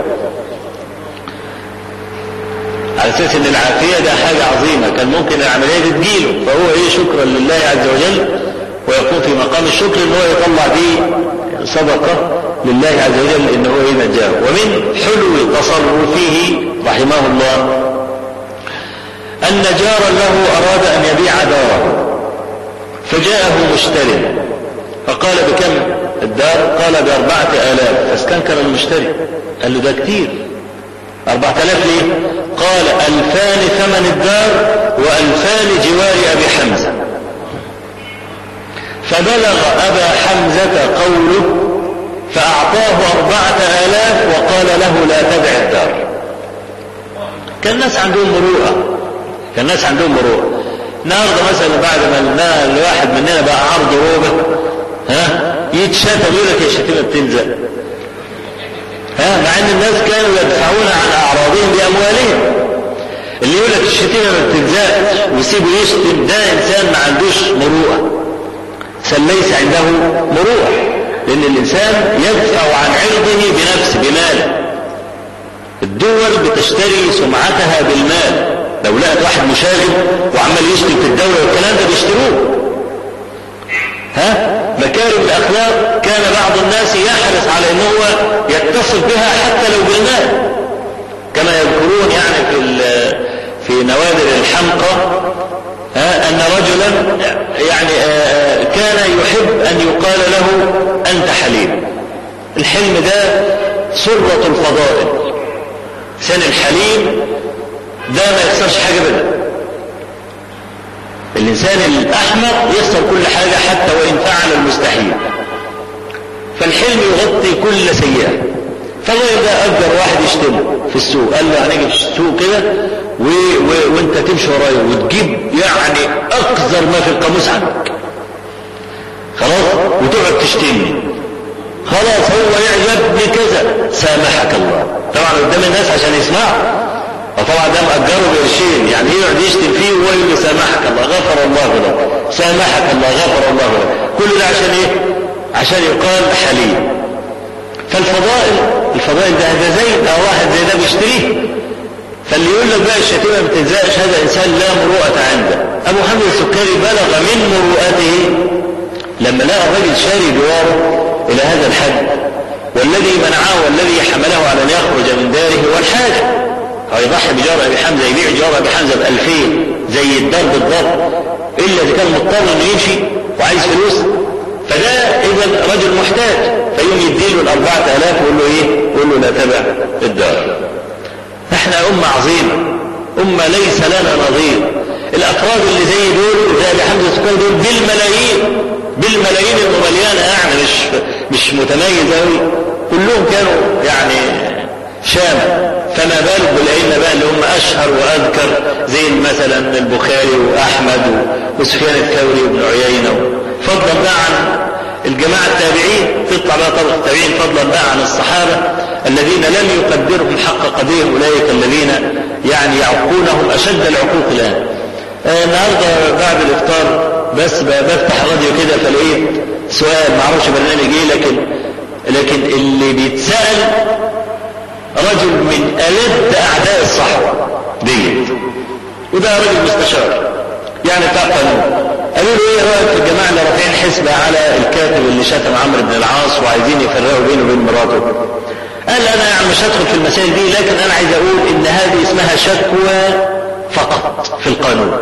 على اساس ان العافيه ده حاجه عظيمه كان ممكن العمليه دي تجيله فهو ايه شكرا لله عز وجل ويكون في مقام الشكر ان هو يطلع بيه صدقه لله عز وجل ان هو ايه نجاه ومن حلو تصرفه رحمه الله ان جارا له اراد ان يبيع داره فجاءه مشتري فقال بكم الدار قال بأربعة آلاف فاستنكر المشتري قال له ده كتير أربعة آلاف ليه قال ألفان ثمن الدار وألفان جوار أبي حمزة فبلغ أبا حمزة قوله فأعطاه أربعة آلاف وقال له لا تبع الدار كان الناس عندهم مروءة كان الناس عندهم مروءة النهارده مثلا بعد ما الواحد مننا بقى عرض روبه ها يتشتم يقول لك يا شتيمه بتلزق ها مع ان الناس كانوا يدفعون عن اعراضهم باموالهم اللي يقول لك الشتيمه ما بتلزقش ويسيبه يشتم ده انسان ما عندوش مروءه انسان ليس عنده مروءه لان الانسان يدفع عن عرضه بنفسه بماله الدول بتشتري سمعتها بالمال لو لقت واحد مشاغب وعمال يشتم في الدولة والكلام ده بيشتروه ها مكارم الأخلاق كان بعض الناس يحرص على ان هو يتصل بها حتى لو بالمال كما يذكرون يعني في في نوادر الحمقى أن رجلا يعني كان يحب أن يقال له أنت حليم الحلم ده سرة الفضائل سن الحليم ده ما يخسرش حاجة بدا الإنسان الأحمق يخسر كل حاجة حتى وإن فعل المستحيل فالحلم يغطي كل سيئة فالراجل ده أجر واحد يشتمه في السوق قال له هنيجي في السوق كده و... و... وانت تمشي ورايا وتجيب يعني أقذر ما في القاموس عنك خلاص وتقعد تشتمني خلاص هو يعجبني كذا سامحك الله طبعا قدام الناس عشان يسمعوا وطبعا ده مأجره بقرشين يعني يقعد يشتم فيه وهو يقول له سامحك الله غفر الله لك سامحك الله غفر الله لك كل ده عشان ايه؟ عشان يقال حليم فالفضائل الفضائل ده ده زي ده واحد زي ده بيشتريه فاللي يقول لك بقى الشتيمه ما بتنزقش هذا انسان لا مروءه عنده ابو حامد السكري بلغ من مروءته لما لقى الراجل شاري جواره الى هذا الحد والذي منعه والذي حمله على ان يخرج من داره هو الحاجه هو يضحي بجار ابي حمزه يبيع جار ابي حمزه ب 2000 زي الدار بالضبط الا اذا كان مضطر انه يمشي وعايز فلوس فده اذا رجل محتاج فيقوم يديله ال 4000 ويقول له ايه؟ يقول له لا تبع الدار. احنا امه عظيمه امه ليس لنا نظير الافراد اللي زي دول زي ابي حمزه السكري دول بالملايين بالملايين المليانه يعني مش مش متميز قوي كلهم كانوا يعني شام فما بالك بالأئمة بقى اللي هم أشهر وأذكر زي مثلا البخاري وأحمد وسفيان الثوري وابن عيينة فضلا بقى عن الجماعة التابعين تطلع بقى طبق التابعين فضلا بقى عن الصحابة الذين لم يقدرهم حق قدير أولئك الذين يعني يعقونهم أشد العقوق الآن آه النهارده بعد الإفطار بس بفتح راديو كده فلقيت سؤال معرفش برنامج ايه لكن لكن اللي بيتسأل رجل من ألد أعداء الصحوة دي وده رجل مستشار يعني بتاع قانون قالوا له ايه رايك في الجماعه اللي رافعين حسبه على الكاتب اللي شتم عمرو بن العاص وعايزين يفرقوا بينه وبين مراته قال انا يعني مش هدخل في المسائل دي لكن انا عايز اقول ان هذه اسمها شكوى فقط في القانون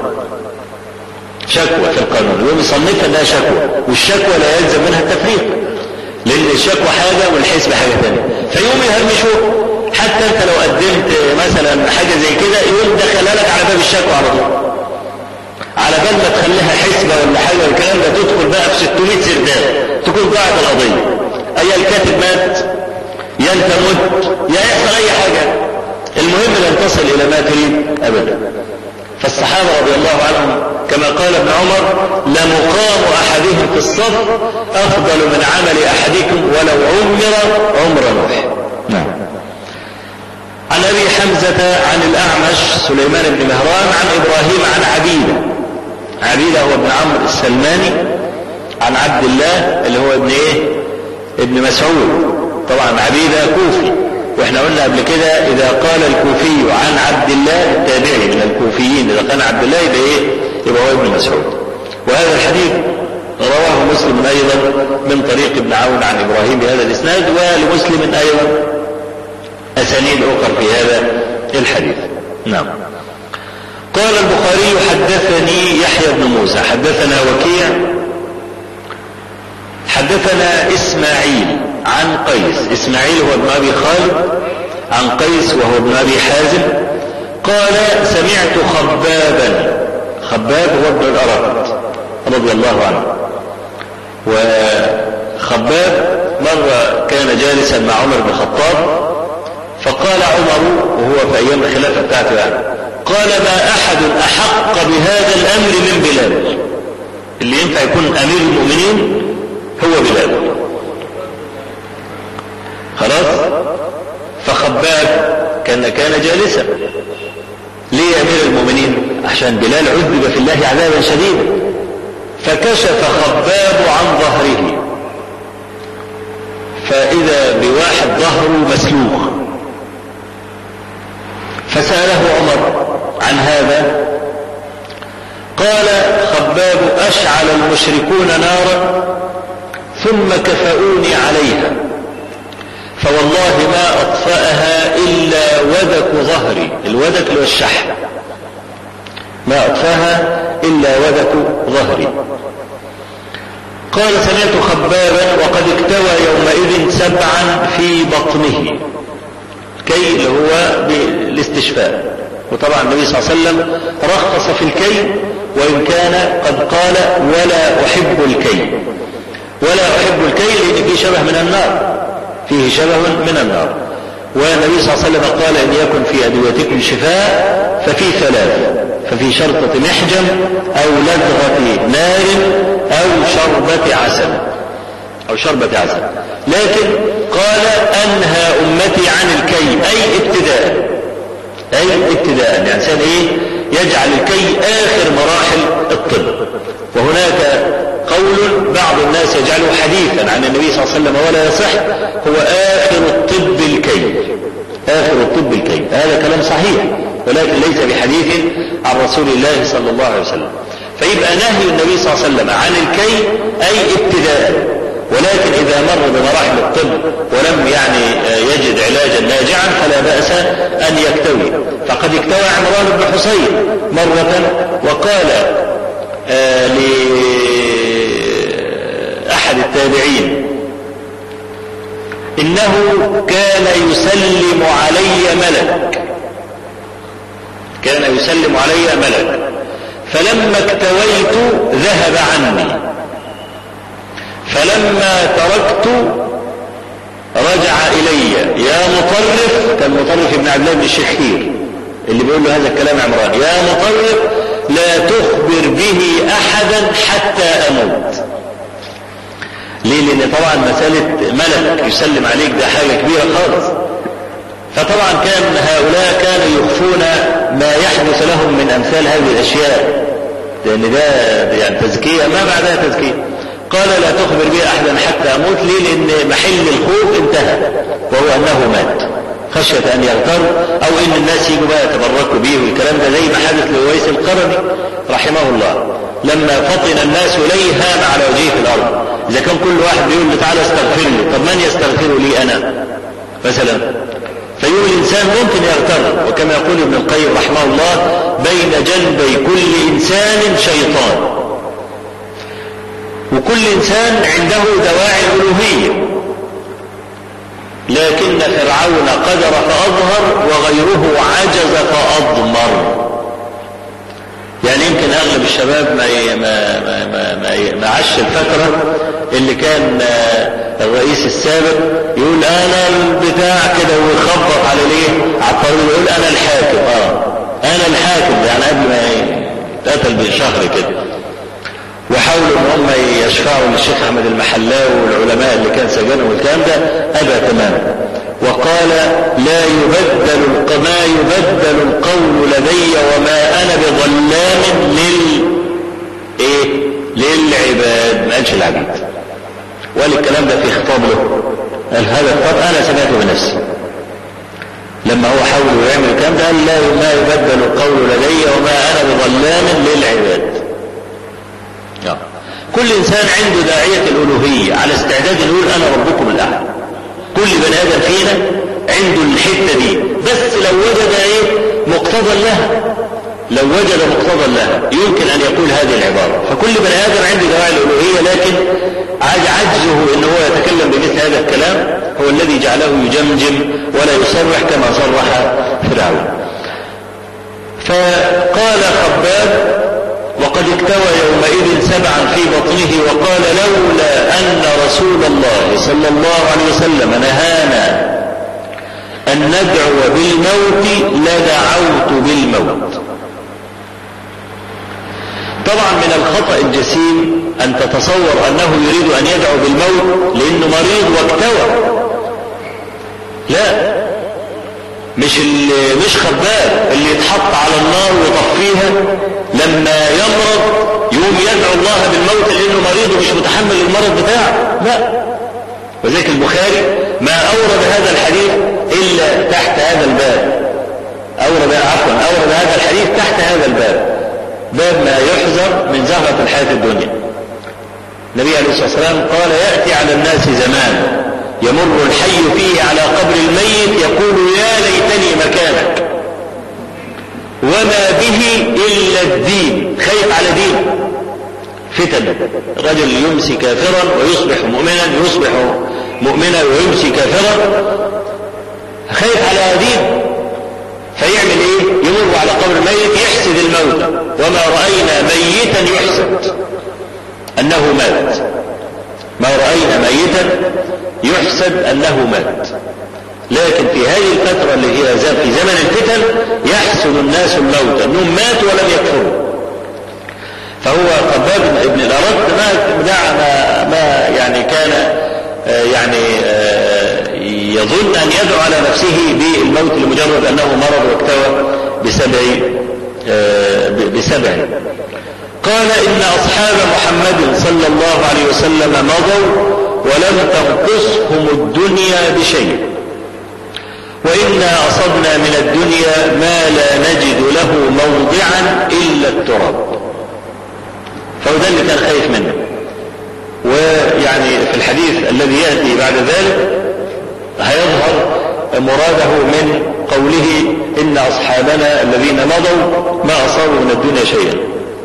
شكوى في القانون يقوم يصنفها انها شكوى والشكوى لا يلزم منها التفريق لان الشكوى حاجه والحسب حاجه ثانيه فيقوم يهرمشوه حتى انت لو قدمت مثلا حاجه زي كده يقول دخلها لك على باب الشكوى على طول على بال ما تخليها حسبه ولا حاجه والكلام ده تدخل بقى في 600 سرداب تكون ضاعت القضيه اي الكاتب مات يا انت مت يا يحصل اي حاجه المهم لن تصل الى ما تريد ابدا فالصحابه رضي الله عنهم كما قال ابن عمر لمقام احدهم في الصف افضل من عمل احدكم ولو عمر عمر نوح نعم عن ابي حمزه عن الاعمش سليمان بن مهران عن ابراهيم عن عبيده عبيده هو ابن عمرو السلماني عن عبد الله اللي هو ابن ايه ابن مسعود طبعا عبيده كوفي واحنا قلنا قبل كده اذا قال الكوفي عن عبد الله التابعي من الكوفيين اذا قال عبد الله يبقى ايه يبقى هو ابن مسعود وهذا الحديث رواه مسلم ايضا من طريق ابن عون عن ابراهيم بهذا الاسناد ولمسلم ايضا اسانيد اخرى في هذا الحديث نعم قال البخاري حدثني يحيى بن موسى حدثنا وكيع حدثنا اسماعيل عن قيس اسماعيل هو ابن ابي خالد عن قيس وهو ابن ابي حازم قال سمعت خبابا خباب هو ابن الارت رضي الله عنه وخباب مرة كان جالسا مع عمر بن الخطاب فقال عمر وهو في ايام الخلافة بتاعته يعني قال ما احد احق بهذا الامر من بلال اللي ينفع يكون امير المؤمنين هو بلال خلاص فخباب كان كان جالسا ليه يا امير المؤمنين عشان بلال عذب في الله عذابا شديدا فكشف خباب عن ظهره فاذا بواحد ظهره مسلوخ فساله عمر عن هذا قال خباب أشعل المشركون نارا ثم كفؤوني عليها فوالله ما أطفأها إلا ودك ظهري الودك اللي هو الشحم ما أطفاها إلا ودك ظهري قال سمعت خبابا وقد اكتوى يومئذ سبعا في بطنه كي اللي هو بالاستشفاء وطبعا النبي صلى الله عليه وسلم رخص في الكي وإن كان قد قال ولا أحب الكي ولا أحب الكي لأن فيه شبه من النار فيه شبه من النار والنبي صلى الله عليه وسلم قال إن يكن في أدويتكم شفاء ففي ثلاث ففي شرطة محجم أو لدغة نار أو شربة عسل أو شربة عسل لكن قال أنهى أمتي عن الكي أي ابتداء أي ابتداء يعني إنسان إيه يجعل الكي آخر مراحل الطب وهناك قول بعض الناس يجعله حديثا عن النبي صلى الله عليه وسلم ولا يصح هو آخر الطب الكي آخر الطب الكي هذا كلام صحيح ولكن ليس بحديث عن رسول الله صلى الله عليه وسلم فيبقى نهي النبي صلى الله عليه وسلم عن الكي أي ابتداء ولكن إذا مر بمراحل الطب ولم يعني يجد علاجا ناجعا فلا بأس أن يكتوي فقد اكتوى عمران بن حسين مرة وقال لأحد التابعين إنه كان يسلم علي ملك كان يسلم علي ملك فلما اكتويت ذهب عني فلما تركت رجع إلي يا مطرف كان مطرف ابن عبد الله بن الشخير اللي بيقول له هذا الكلام عمران يا مطرف لا تخبر به أحدا حتى أموت ليه لأن طبعا مسألة ملك يسلم عليك ده حاجة كبيرة خالص فطبعا كان هؤلاء كانوا يخفون ما يحدث لهم من أمثال هذه الأشياء لأن ده يعني تزكية ما بعدها تزكية قال لا تخبر بي أحدا حتى أموت ليه لأن محل الخوف انتهى وهو أنه مات خشية أن يغتر أو إن الناس يجوا بقى يتبركوا به والكلام ده زي ما حدث لويس القرني رحمه الله لما فطن الناس إليه هام على وجهه في الأرض إذا كان كل واحد بيقول له تعالى استغفر لي طب من يستغفر لي أنا مثلا فيقول الإنسان ممكن يغتر وكما يقول ابن القيم رحمه الله بين جنبي كل إنسان شيطان وكل إنسان عنده دواعي الألوهية لكن فرعون قدر فأظهر وغيره عجز فأضمر يعني يمكن أغلب الشباب ما ما ما ما, ما, ما عاش الفترة اللي كان الرئيس السابق يقول أنا البتاع كده ويخبط على ليه على الطريق يقول أنا الحاكم آه أنا الحاكم يعني قبل ما يتقتل بشهر كده وحاولوا ان هم يشفعوا للشيخ احمد المحلاوي والعلماء اللي كان سجنهم والكلام ده ابى تماما وقال لا يبدل ما يبدل القول لدي وما انا بظلام لل ايه للعباد ما قالش العبيد وقال الكلام ده في خطاب له قال هذا الخطاب انا سمعته بنفسي لما هو حاول يعمل الكلام ده قال لا ما يبدل القول لدي وما انا بظلام للعباد كل إنسان عنده داعية الألوهية على استعداد يقول أنا ربكم الأعلى كل بني آدم فينا عنده الحتة دي بس لو وجد إيه مقتضى لها لو وجد مقتضى لها يمكن أن يقول هذه العبارة فكل بني آدم عنده دواعي الألوهية لكن عجزه أنه هو يتكلم بمثل هذا الكلام هو الذي جعله يجمجم ولا يصرح كما صرح فرعون فقال خباب وقد اكتوى يومئذ سبعا في بطنه وقال لولا أن رسول الله صلى الله عليه وسلم نهانا أن ندعو بالموت لدعوت بالموت طبعا من الخطأ الجسيم أن تتصور أنه يريد أن يدعو بالموت لأنه مريض واكتوى لا مش اللي مش خباب اللي يتحط على النار ويطفيها لما يمرض يقوم يدعو الله بالموت لانه مريض ومش متحمل المرض بتاعه لا وذلك البخاري ما اورد هذا الحديث الا تحت هذا الباب أورد عفوا أورد هذا الحديث تحت هذا الباب باب ما يحذر من زهرة الحياة الدنيا النبي عليه الصلاة والسلام قال يأتي على الناس زمان يمر الحي فيه على قبر الميت يقول يا ليتني مكانك وما به إلا الدين خايف على دين فتن رجل يمسي كافرا ويصبح مؤمنا يصبح مؤمنا ويمسي كافرا خايف على دين فيعمل ايه يمر على قبر الميت يحسد الموت وما رأينا ميتا يحسد انه مات ما رأينا ميتا يحسد انه مات لكن في هذه الفترة اللي هي في زمن الفتن يحسد الناس الموت انهم ماتوا ولم يكفروا فهو قباب ابن الأرد ما ما, ما يعني كان يعني يظن أن يدعو على نفسه بالموت لمجرد أنه مرض واكتوى بسبع بسبع قال إن أصحاب محمد صلى الله عليه وسلم مضوا ولم تنقصهم الدنيا بشيء وإنا أصبنا من الدنيا ما لا نجد له موضعا إلا التراب فهو ده اللي كان خايف منه ويعني في الحديث الذي يأتي بعد ذلك هيظهر مراده من قوله إن أصحابنا الذين مضوا ما أصابوا من الدنيا شيئا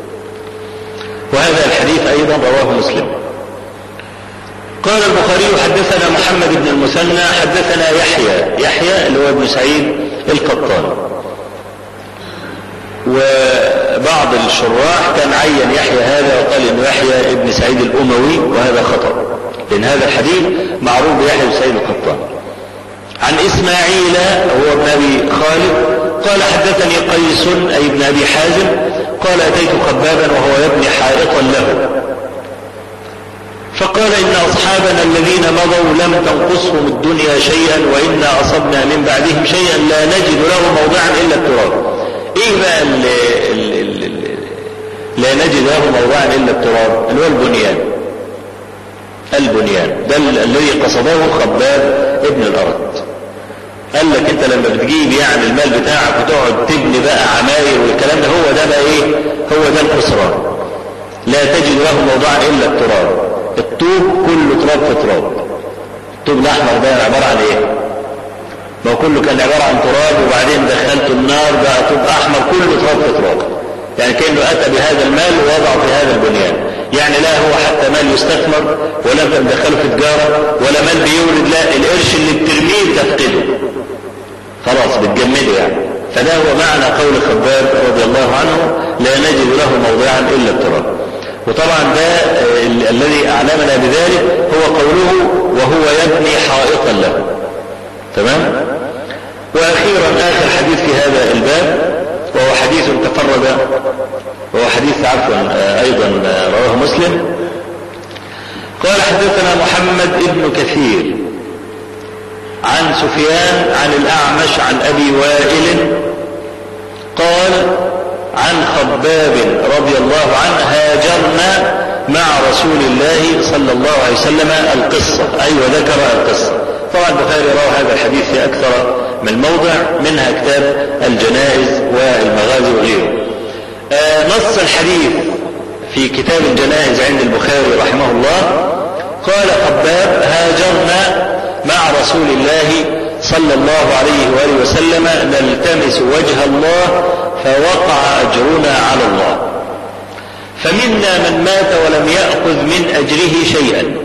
وهذا الحديث أيضا رواه مسلم قال البخاري حدثنا محمد بن المثنى حدثنا يحيى يحيى اللي هو ابن سعيد القطان وبعض الشراح كان عين يحيى هذا وقال انه يحيى ابن سعيد الاموي وهذا خطأ لان هذا الحديث معروف بيحيى بن سعيد القطان عن اسماعيل هو ابن ابي خالد قال حدثني قيس اي ابن ابي حازم قال اتيت خبابا وهو يبني حائطا له فقال إن أصحابنا الذين مضوا لم تنقصهم الدنيا شيئا وإنا أصبنا من بعدهم شيئا لا نجد له موضعا إلا التراب إيه بقى اللي لا نجد له موضعا إلا التراب اللي هو البنيان البنيان ده الذي قصده خباب ابن الأرض قال لك انت لما بتجيب يعني المال بتاعك وتقعد تبني بقى عماير والكلام ده هو ده بقى ايه هو ده الخسران لا تجد له موضعا الا التراب الطوب كله تراب في تراب الطوب الاحمر ده عباره عن ايه ما هو كله كان عباره عن تراب وبعدين دخلته النار بقى طوب احمر كله تراب في تراب يعني كانه اتى بهذا المال ووضعه في هذا البنيان يعني لا هو حتى مال يستثمر ولا بندخله في تجاره ولا مال بيولد لا القرش اللي بترميه تفقده خلاص بتجمده يعني فده هو معنى قول خباب رضي الله عنه لا نجد له موضعا الا التراب وطبعا ده الذي أعلمنا بذلك هو قوله وهو يبني حائطا له تمام وأخيرا آخر حديث في هذا الباب وهو حديث تفرد وهو حديث عفوا أيضا رواه مسلم قال حدثنا محمد ابن كثير عن سفيان عن الأعمش عن أبي وائل قال عن خباب رضي الله عنه هاجرنا مع رسول الله صلى الله عليه وسلم القصة أي أيوة وذكر القصة طبعا البخاري روى هذا الحديث في أكثر من موضع منها كتاب الجنائز والمغازي وغيره آه نص الحديث في كتاب الجنائز عند البخاري رحمه الله قال خباب هاجرنا مع رسول الله صلى الله عليه وآله وسلم نلتمس وجه الله فوقع أجرنا على الله فمنا من مات ولم يأخذ من أجره شيئا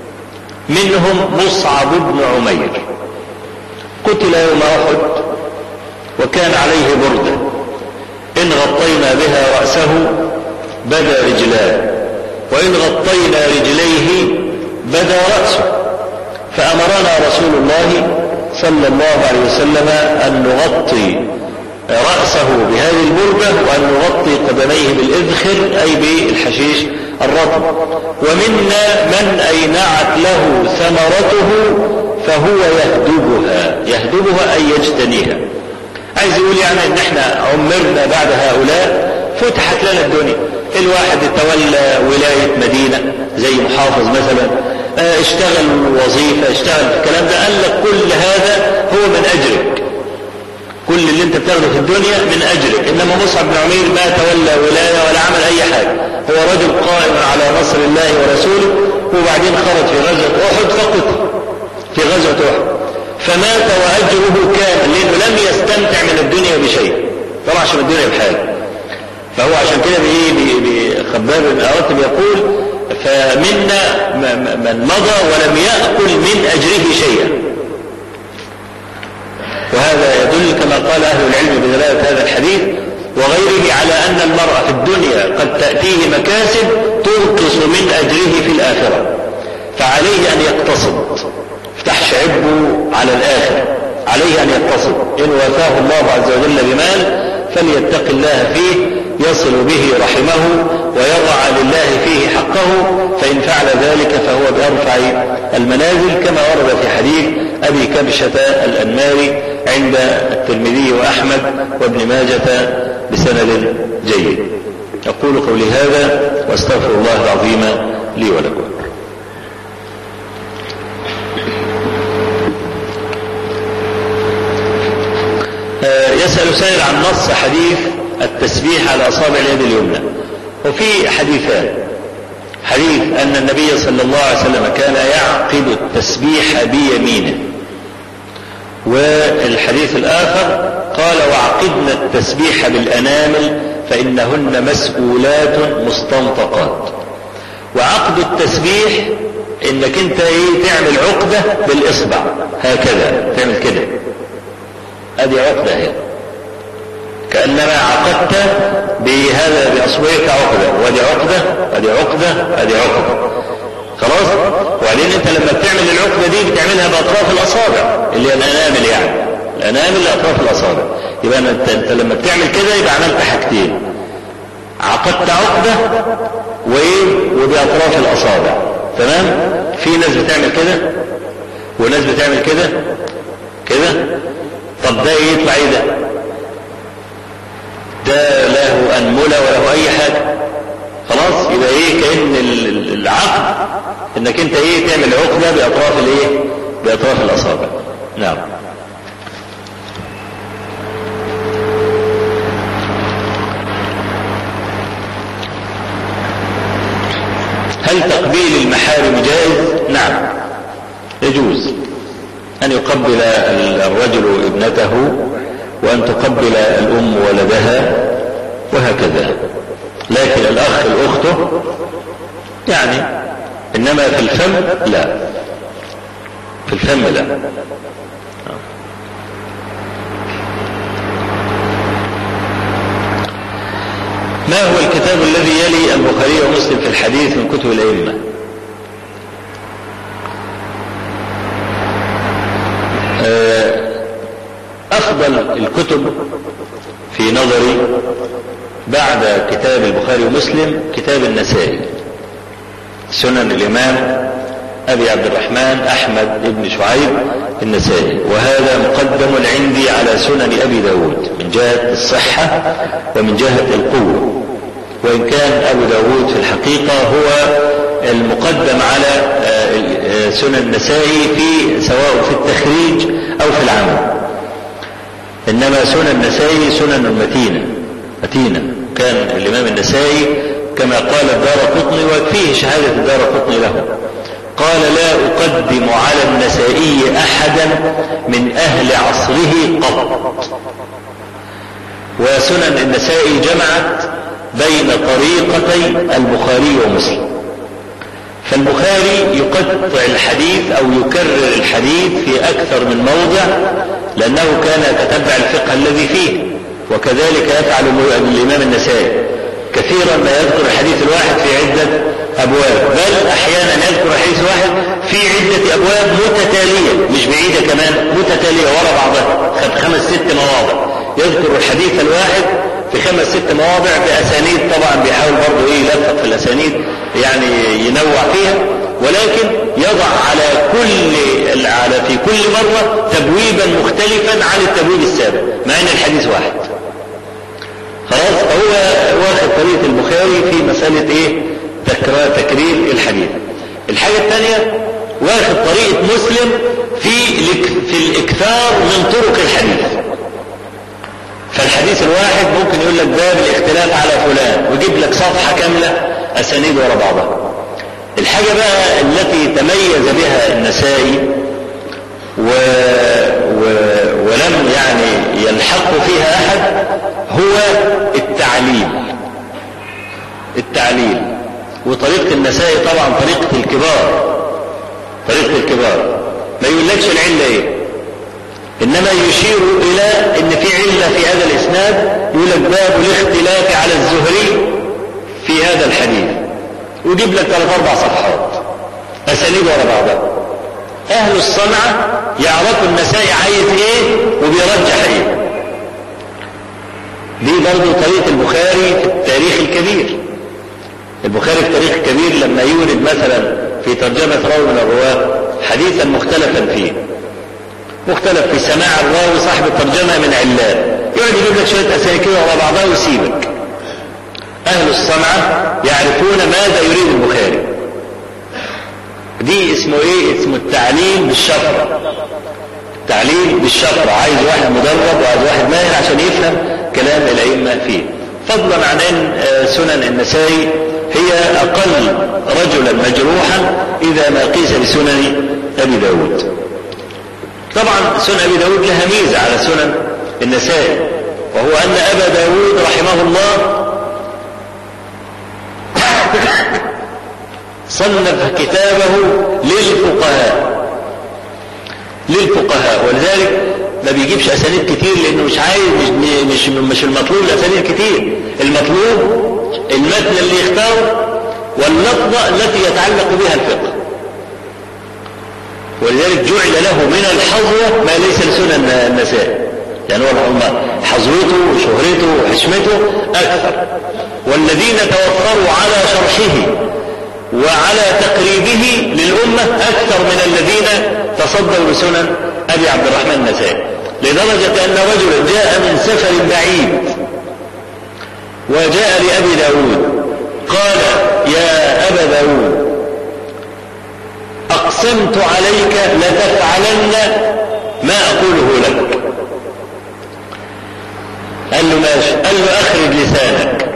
منهم مصعب بن عمير قتل يوم أحد وكان عليه بردة إن غطينا بها رأسه بدا رجلاه وإن غطينا رجليه بدا رأسه فأمرنا رسول الله صلى الله عليه وسلم أن نغطي رأسه بهذه البردة وأن نغطي قدميه بالإذخر أي بالحشيش الرطب ومنا من أينعت له ثمرته فهو يهدبها يهدبها أي يجتنيها عايز يقول يعني ان احنا عمرنا بعد هؤلاء فتحت لنا الدنيا الواحد تولى ولاية مدينة زي محافظ مثلا اشتغل وظيفة اشتغل في الكلام ده قال لك كل هذا هو من أجرك كل اللي انت بتاخده في الدنيا من اجرك انما مصعب بن عمير ما تولى ولايه ولا عمل اي حاجه هو رجل قائم على نصر الله ورسوله وبعدين خرج في غزوه احد فقط في غزوه احد فمات واجره كامل لانه لم يستمتع من الدنيا بشيء طلعش من الدنيا بحاجه فهو عشان كده خباب بن ارطب يقول فمنا من مضى ولم ياكل من اجره شيئا وهذا يدل كما قال أهل العلم بدلالة هذا الحديث وغيره على أن المرء في الدنيا قد تأتيه مكاسب تنقص من أجره في الآخرة فعليه أن يقتصد افتح شعبه على الآخر عليه أن يقتصد إن وفاه الله عز وجل بمال فليتق الله فيه يصل به رحمه ويضع لله فيه حقه فإن فعل ذلك فهو بأرفع المنازل كما ورد في حديث أبي كبشة الأنماري عند الترمذي وأحمد وابن ماجة بسند جيد أقول قولي هذا وأستغفر الله العظيم لي ولكم آه، يسأل سائل عن نص حديث التسبيح على أصابع اليد اليمنى وفي حديثان حديث أن النبي صلى الله عليه وسلم كان يعقد التسبيح بيمينه والحديث الآخر قال وعقدنا التسبيح بالأنامل فإنهن مسؤولات مستنطقات وعقد التسبيح انك انت ايه تعمل عقدة بالاصبع هكذا تعمل كده ادي عقدة هي كأنما عقدت بهذا بأصبعك عقدة وادي عقدة ادي عقدة ادي عقدة خلاص وبعدين انت لما بتعمل العقدة دي بتعملها بأطراف الأصابع اللي هي الأنامل يعني الأنامل لأطراف الأصابع يبقى انت, انت لما بتعمل كده يبقى عملت حاجتين عقدت عقدة وايه وبأطراف الأصابع تمام في ناس بتعمل كده وناس بتعمل كده كده طب ده ايه يطلع ايه ده ده له أنملة وله أي حاجة خلاص يبقى ايه كأن العقد انك انت ايه تعمل عقدة بأطراف الايه بأطراف الأصابع نعم هل تقبيل المحارم جائز نعم يجوز أن يقبل الرجل ابنته وأن تقبل الأم ولدها وهكذا لكن الأخ الأخته يعني إنما في الفم لا في الفم لا ما هو الكتاب الذي يلي البخاري ومسلم في الحديث من كتب الأئمة أفضل الكتب في نظري بعد كتاب البخاري ومسلم كتاب النسائي سنن الإمام أبي عبد الرحمن أحمد بن شعيب النسائي وهذا مقدم عندي على سنن أبي داود من جهة الصحة ومن جهة القوة وإن كان أبو داود في الحقيقة هو المقدم على سنن النسائي في سواء في التخريج أو في العمل إنما سنن النسائي سنن متينة متينة كان الإمام النسائي كما قال الدار قطني وفيه شهادة الدار قطني له قال لا أقدم على النسائي أحدا من أهل عصره قط وسنن النسائي جمعت بين طريقتي البخاري ومسلم فالبخاري يقطع الحديث أو يكرر الحديث في أكثر من موضع لأنه كان يتتبع الفقه الذي فيه وكذلك يفعل الإمام النسائي كثيرا ما يذكر الحديث الواحد في عدة أبواب بل أحيانا يذكر حديث واحد في عدة أبواب متتالية مش بعيدة كمان متتالية ورا بعضها خد خمس ست مواضع يذكر الحديث الواحد في خمس ست مواضع بأسانيد طبعا بيحاول برضه إيه يلفق في الأسانيد يعني ينوع فيها ولكن يضع على كل على في كل مرة تبويبا مختلفا عن التبويب السابق مع ان الحديث واحد خلاص هو واخد طريقة البخاري في مسألة ايه تكرار تكرير الحديث الحاجة الثانية واخد طريقة مسلم في في الاكثار من طرق الحديث فالحديث الواحد ممكن يقول لك باب الاختلاف على فلان ويجيب لك صفحة كاملة أسانيد ورا بعضها الحاجة بقى التي تميز بها النسائي و... و... ولم يعني يلحق فيها أحد هو التعليل التعليل وطريقة النسائي طبعا طريقة الكبار طريقة الكبار ما يقولكش العلة ايه انما يشير الى ان في علة في هذا الاسناد يقول لك باب الاختلاف على الزهري في هذا الحديث ويجيب لك ثلاث اربع صفحات اسانيد ورا بعضها اهل الصنعة يعرفوا النسائي عايز ايه وبيرجح ايه دي برضه طريقة البخاري في التاريخ الكبير البخاري في التاريخ الكبير لما يورد مثلا في ترجمة راوي من الرواة حديثا مختلفا فيه مختلف في سماع الراوي صاحب الترجمة من علات يقعد يجيب لك شوية أسامي كده ورا بعضها ويسيبك أهل الصنعة يعرفون ماذا يريد البخاري دي اسمه ايه اسمه التعليل بالشفرة تعليل بالشفرة عايز واحد مدرب وعايز واحد ماهر عشان يفهم كلام الأئمة فيه فضلا عن ان سنن النسائي هي أقل رجلا مجروحا إذا ما قيس بسنن أبي داود طبعا سنن أبي داود لها ميزة على سنن النسائي وهو أن أبا داود رحمه الله صنف كتابه للفقهاء للفقهاء ولذلك ما بيجيبش اسانيد كتير لانه مش عايز مش مش, مش المطلوب الاسانيد كتير المطلوب المتن اللي يختاره واللفظة التي يتعلق بها الفقه ولذلك جعل له من الحظوة ما ليس لسنن النساء يعني هو حظوته وشهرته وحشمته أكثر والذين توفروا على شرحه وعلى تقريبه للأمة أكثر من الذين تصدوا لسنن أبي عبد الرحمن النسائي لدرجة أن رجلا جاء من سفر بعيد وجاء لأبي داود قال يا أبا داود أقسمت عليك لتفعلن ما أقوله لك قال له ماشي قال له أخرج لسانك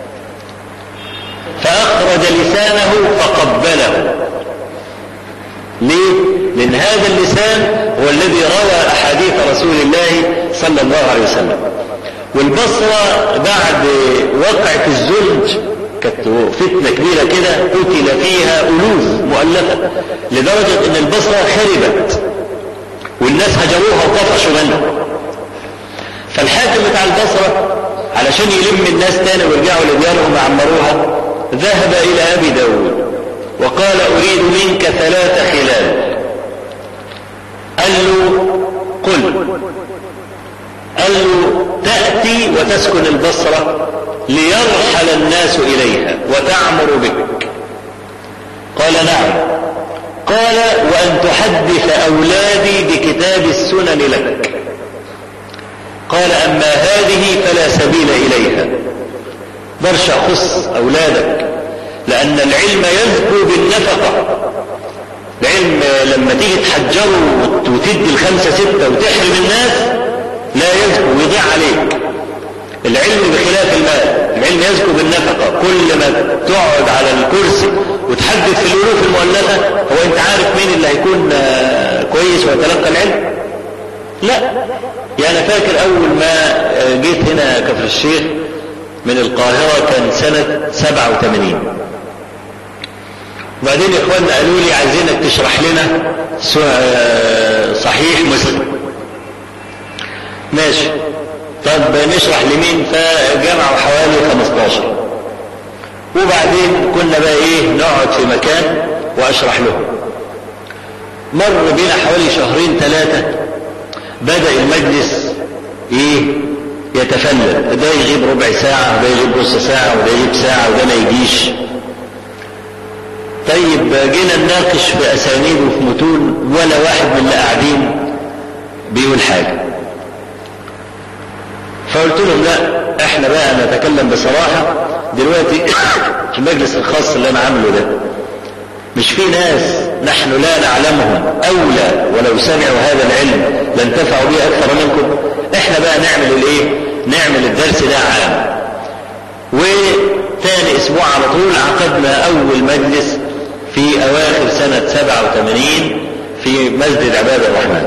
فأخرج لسانه فقبله ليه؟ لأن هذا اللسان هو الذي روى أحاديث رسول الله صلى الله عليه وسلم والبصرة بعد وقعة الزلج كانت فتنة كبيرة كده قتل فيها ألوف مؤلفة لدرجة أن البصرة خربت والناس هجروها وطفشوا منها فالحاكم بتاع البصرة علشان يلم الناس تاني ويرجعوا لديارهم ويعمروها ذهب إلى أبي داود وقال أريد منك ثلاث خلال قال له قل قال له تأتي وتسكن البصرة ليرحل الناس إليها وتعمر بك قال نعم قال وأن تحدث أولادي بكتاب السنن لك قال أما هذه فلا سبيل إليها برشا خص أولادك لأن العلم يزكو بالنفقة العلم لما تيجي تحجره وتدي الخمسة ستة وتحرم الناس لا يزكو ويضيع عليك العلم بخلاف المال العلم يزكو بالنفقة كل ما تقعد على الكرسي وتحدث في الألوف المؤلفة هو أنت عارف مين اللي هيكون كويس ويتلقى العلم لا يعني فاكر أول ما جيت هنا كفر الشيخ من القاهرة كان سنة 87 وبعدين إخواننا قالوا لي عايزينك تشرح لنا صحيح مسلم ماشي طب نشرح لمين فجمعوا حوالي 15 وبعدين كنا بقى ايه نقعد في مكان واشرح لهم مر بينا حوالي شهرين ثلاثة بدأ المجلس ايه يتفلت ده يغيب ربع ساعة وده يغيب نص ساعة وده يغيب ساعة وده ما يجيش طيب جينا نناقش في اسانيد وفي متون ولا واحد من اللي قاعدين بيقول حاجة فقلت لهم لا احنا بقى نتكلم بصراحة دلوقتي المجلس الخاص اللي انا عامله ده مش في ناس نحن لا نعلمهم اولى ولو سمعوا هذا العلم لانتفعوا به اكثر منكم احنا بقى نعمل الايه نعمل الدرس ده عام وتاني اسبوع على طول عقدنا اول مجلس في اواخر سنة 87 في مسجد عباد الرحمن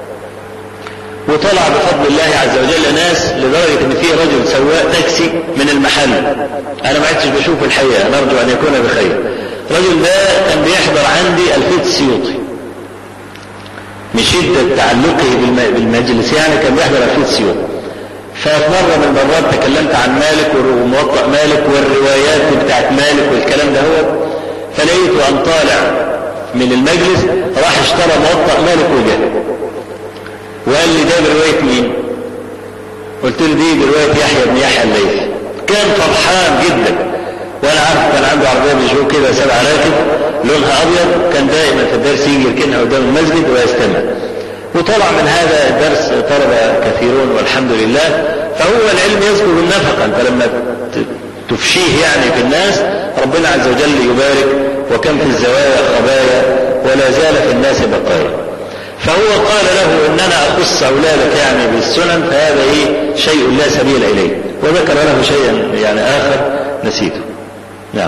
وطلع بفضل الله عز وجل ناس لدرجة ان في رجل سواق تاكسي من المحل انا ما عدتش بشوفه الحقيقة نرجو ان يكون بخير الرجل ده كان بيحضر عندي الفيت السيوطي من شدة تعلقه بالمجلس يعني كان بيحضر الفيت السيوطي ففي مرة من المرات تكلمت عن مالك وموطأ مالك والروايات بتاعت مالك والكلام ده هو فلقيت وأن طالع من المجلس راح اشترى موطأ مالك وجاء وقال لي ده برواية مين؟ قلت له دي برواية يحيى بن يحيى الليث كان فرحان جدا وانا عارف كان عنده عربية بيجو كده سبع راكب لونها ابيض كان دائما في الدرس يجي يركنها قدام المسجد ويستمع وطلع من هذا الدرس طلبة كثيرون والحمد لله فهو العلم يذكر النفقة انت لما تفشيه يعني في الناس ربنا عز وجل يبارك وكم في الزوايا خبايا ولا زال في الناس بقايا فهو قال له ان انا اخص اولادك يعني بالسنن فهذا ايه شيء لا سبيل اليه وذكر له شيئا يعني اخر نسيته نعم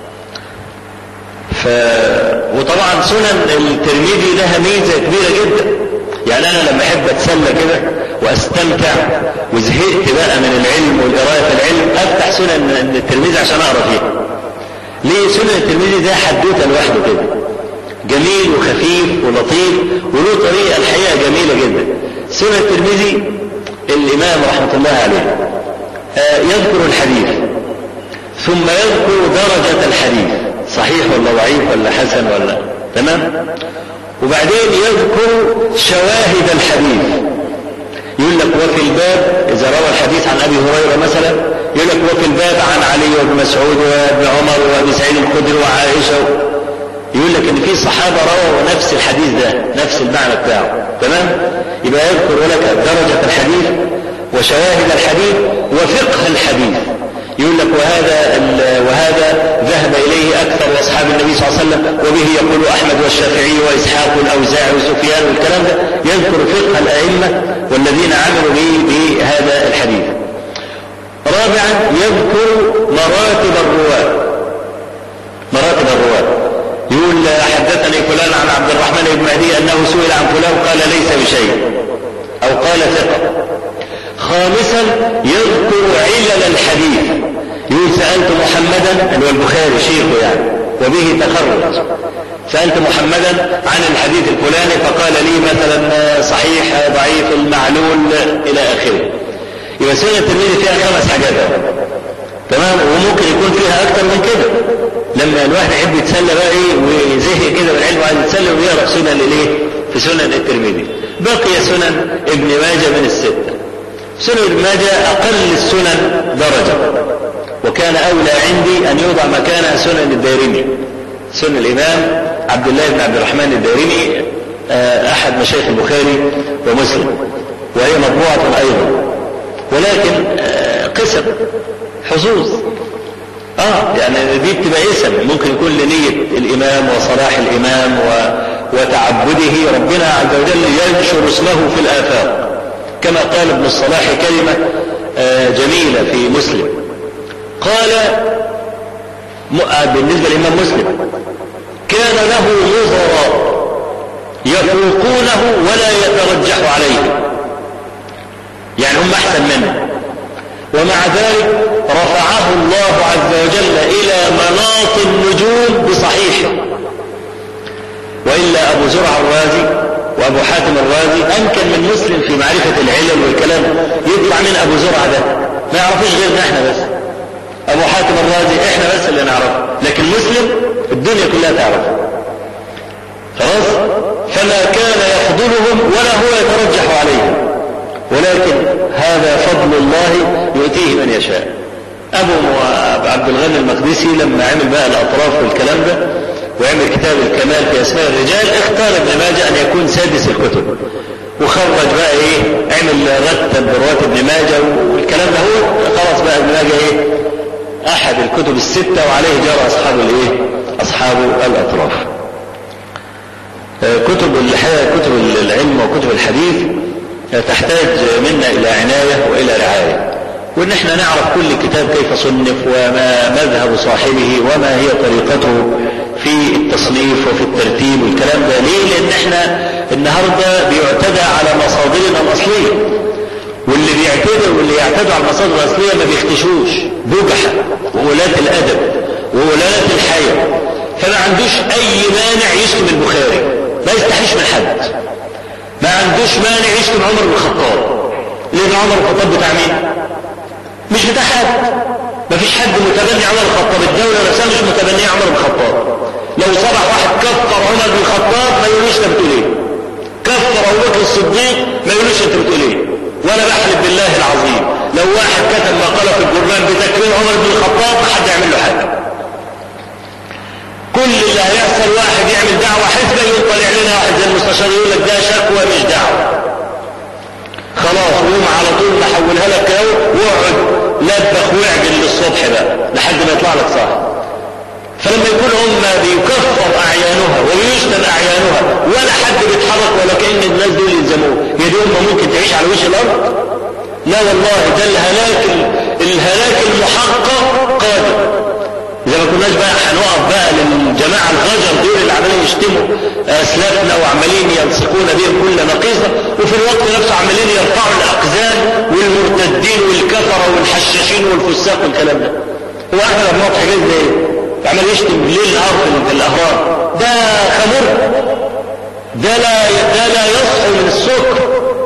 ف وطبعا سنن الترمذي لها ميزه كبيره جدا يعني انا لما احب اتسلى كده واستمتع وزهقت بقى من العلم والقرايه في العلم افتح سنن الترمذي عشان اقرا فيها ليه سنن الترمذي ده حدوته لوحده كده جميل وخفيف ولطيف وله طريقة الحقيقة جميلة جدا سنة الترمذي الإمام رحمة الله عليه آه يذكر الحديث ثم يذكر درجة الحديث صحيح ولا ضعيف ولا حسن ولا تمام وبعدين يذكر شواهد الحديث يقول لك وفي الباب إذا روى الحديث عن أبي هريرة مثلا يقول لك وفي الباب عن علي وابن مسعود وابن عمر وابي سعيد الخدري وعائشة يقول لك ان في صحابه رووا نفس الحديث ده نفس المعنى بتاعه تمام يبقى يذكر لك درجه الحديث وشواهد الحديث وفقه الحديث يقول لك وهذا وهذا ذهب اليه اكثر اصحاب النبي صلى الله عليه وسلم وبه يقول احمد والشافعي واسحاق والاوزاعي وسفيان والكلام ده يذكر فقه الائمه والذين عملوا به بهذا الحديث رابعا يذكر مراتب الرواه مراتب الرواه يقول حدثني فلان عن عبد الرحمن بن مهدي انه سئل عن فلان قال ليس بشيء او قال ثقه خامسا يذكر علل الحديث يقول سالت محمدا اللي هو البخاري شيخه يعني وبه تخرج سالت محمدا عن الحديث الفلاني فقال لي مثلا صحيح ضعيف المعلول الى اخره يبقى سنه الترمذي فيها خمس حاجات تمام وممكن يكون فيها اكتر من كده لما الواحد يحب يتسلى بقى ايه وزهق كده بالعلم وعايز يتسلى ويقرا سنن الايه في سنن الترمذي بقي سنن ابن ماجه من الستة سنن ابن ماجه اقل السنن درجة وكان اولى عندي ان يوضع مكانها سنن الدارمي سنن الامام عبد الله بن عبد الرحمن الدارمي احد مشايخ البخاري ومسلم وهي مطبوعة ايضا ولكن قسم حظوظ اه يعني دي بتبقى اسم ممكن يكون لنية الامام وصلاح الامام و... وتعبده ربنا عز وجل ينشر اسمه في الافاق كما قال ابن الصلاح كلمة آه جميلة في مسلم قال بالنسبة للإمام مسلم كان له نظراء يفوقونه ولا يترجح عليه يعني هم أحسن منه ومع ذلك رفعه الله عز وجل إلى مناط النجوم بصحيحه وإلا أبو زرع الرازي وأبو حاتم الرازي أمكن من مسلم في معرفة العلل والكلام يطلع من أبو زرع ده ما يعرفوش غيرنا احنا بس أبو حاتم الرازي احنا بس اللي نعرفه لكن مسلم الدنيا كلها تعرفه خلاص فما كان يفضلهم ولا هو يترجح عليهم ولكن هذا فضل الله يؤتيه من يشاء أبو عبد الغني المقدسي لما عمل بقى الأطراف والكلام ده وعمل كتاب الكمال في أسماء الرجال اختار ابن ماجه أن يكون سادس الكتب وخرج بقى إيه عمل رتب رواة ابن ماجه والكلام ده هو خلاص بقى ابن ماجه إيه أحد الكتب الستة وعليه جرى أصحاب الإيه أصحاب الأطراف كتب الحياة كتب العلم وكتب الحديث تحتاج منا إلى عناية وإلى رعاية وان احنا نعرف كل كتاب كيف صنف وما مذهب صاحبه وما هي طريقته في التصنيف وفي الترتيب والكلام ده ليه لان احنا النهاردة بيعتدى على مصادرنا الاصلية واللي بيعتدوا واللي يعتدوا على المصادر الاصلية ما بيختشوش بجحة وولاة الادب وولاة الحياة فما عندوش اي مانع يشتم البخاري ما يستحيش من حد ما عندوش مانع يشتم عمر بن الخطاب لان عمر بن الخطاب بتاع مين مش بتاع حد ما فيش حد متبني عمر بن الخطاب الدولة نفسها مش متبنية عمر بن الخطاب لو صبح واحد كفر عمر بن الخطاب ما يقولوش انت بتقول ايه كفر ابو بكر الصديق ما يقولوش انت بتقول ايه وانا بحلف بالله العظيم لو واحد كتب مقاله في الجرنان بتكفير عمر بن الخطاب ما حد يعمل له حاجه كل اللي هيحصل واحد يعمل دعوه حزبه يقول طالع لنا واحد زي المستشار يقول لك ده شكوى مش دعوه خلاص قوم على طول نحولها لك اهو واقعد لبخ واعجل للصبح بقى لحد ما يطلع لك صاحب فلما يكون هم بيكفر اعيانها ويشتم اعيانها ولا حد بيتحرك ولا كان الناس دول يلزموه يا دي هم ممكن تعيش على وش الارض لا والله ده الهلاك الهلاك المحقق قادم اذا ما كناش بقى هنقف بقى للجماعه الغجر دول اللي عمالين يشتموا اسلافنا وعمالين يلصقون بهم كل نقيصه وفي الوقت نفسه عمالين يرفعوا الاقزام والمرتدين والكفره والحشاشين والفساق والكلام ده هو احنا لما نقف حاجات زي عمال يشتم بالليل نهار في الاهرام ده خمر ده لا ده لا يصحو من السكر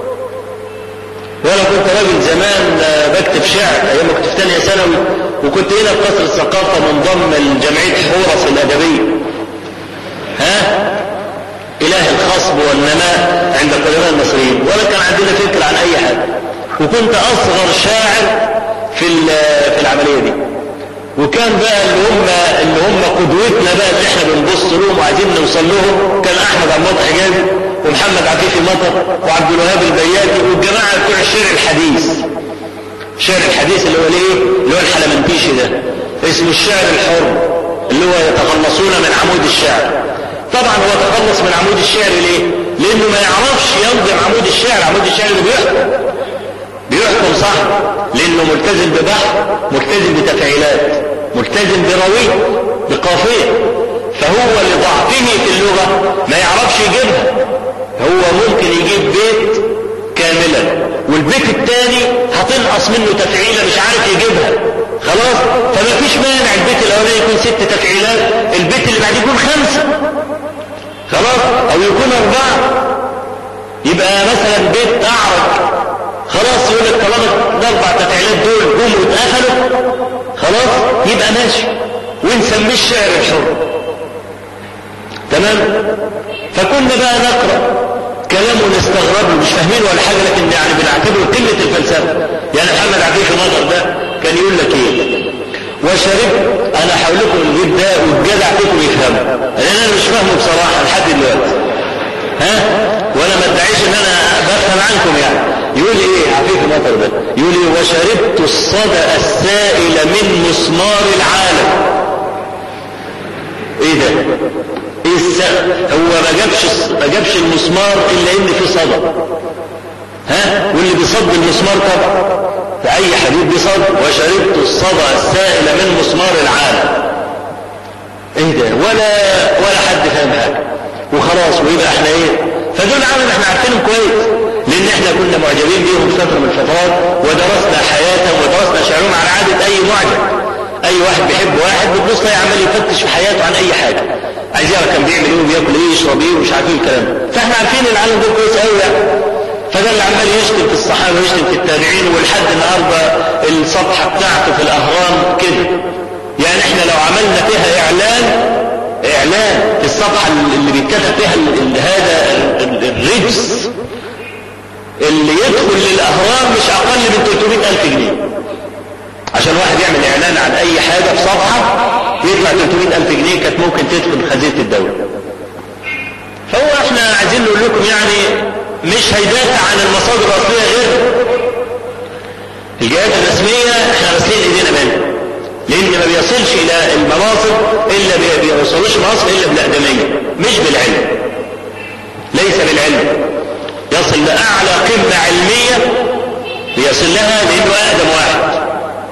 وانا كنت راجل زمان بكتب شعر ايام ما كنت في ثانيه ثانوي وكنت هنا في قصر الثقافه منضم لجمعيه حورس الادبيه ها اله الخصب والنماء عند القدماء المصريين ولا كان عندنا فكره عن اي حاجه وكنت اصغر شاعر في في العمليه دي وكان بقى اللي هم اللي هم قدوتنا بقى اللي احنا بنبص لهم وعايزين نوصل لهم كان احمد عبد الله حجازي ومحمد عفيفي مطر وعبد الوهاب البياتي والجماعه بتوع الشعر الحديث الشعر الحديث اللي هو الايه اللي هو الحلمنتيشي ده اسمه الشعر الحر اللي هو يتخلصون من عمود الشعر طبعا هو تخلص من عمود الشعر ليه لانه ما يعرفش ينظم عمود الشعر عمود الشعر اللي بيحكم بيحكم صح لانه ملتزم ببحر ملتزم بتفعيلات ملتزم بروي بقافيه فهو لضعفه في اللغة ما يعرفش يجيبها هو ممكن يجيب بيت كاملا والبيت الثاني هتنقص منه تفعيلة مش عارف يجيبها خلاص فما فيش مانع البيت الاولاني يكون ست تفعيلات البيت اللي بعديه يكون خمسة خلاص او يكون اربعة يبقى مثلا بيت اعرج خلاص يقول لك طالما الاربع تفعيلات دول جم واتقفلوا خلاص يبقى ماشي ونسميه الشعر الحر تمام فكنا بقى نقرا كلام ونستغرب له مش فاهمين ولا حاجه لكن يعني بنعتبره قله الفلسفه يعني محمد عفيف النظر ده كان يقول لك ايه وشرب انا هقول لكم البيت ده والجدع فيكم يفهموا لان انا مش فاهمه بصراحه لحد دلوقتي ها وانا ما ادعيش ان انا بفهم عنكم يعني يقول ايه عفيف المطر ده يقول ايه وشربت الصدى السائل من مسمار العالم ايه ده ايه السقف هو ما جابش ما جابش المسمار الا ان في صدى ها واللي بيصد المسمار طبعا في اي حديد بيصد وشربت الصدى السائل من مسمار العالم ايه ده ولا ولا حد فاهم حاجه وخلاص ويبقى احنا ايه فدول عالم احنا عارفينهم كويس لان احنا كنا معجبين بيهم في فتره من الفترات ودرسنا حياتهم ودرسنا شعرهم على عاده اي معجب اي واحد بيحب واحد بتبص تلاقي عمال يفتش في حياته عن اي حاجه عايز يعرف كان بيعمل ايه وبياكل ايه يشرب ايه ومش عارفين الكلام ده فاحنا عارفين العالم دول كويس قوي يعني فده اللي عمال يشتم في الصحابه ويشتم في التابعين ولحد النهارده الصفحه بتاعته في الاهرام كده يعني احنا لو عملنا فيها اعلان اعلان في الصفحه اللي بيتكتب فيها هذا الرجس اللي يدخل للاهرام مش اقل من 300 الف جنيه عشان واحد يعمل اعلان عن اي حاجة في صفحة يدفع 300 الف جنيه كانت ممكن تدخل خزينة الدولة فهو احنا عايزين نقول لكم يعني مش هيدافع عن المصادر الاصلية غير الجهات الرسمية احنا غاسلين ايدينا منها لان ما بيصلش الى المناصب الا ما بيوصلوش مناصب الا بالاقدمية مش بالعلم ليس بالعلم يصل لاعلى قمة علمية بيصل لها لانه اقدم واحد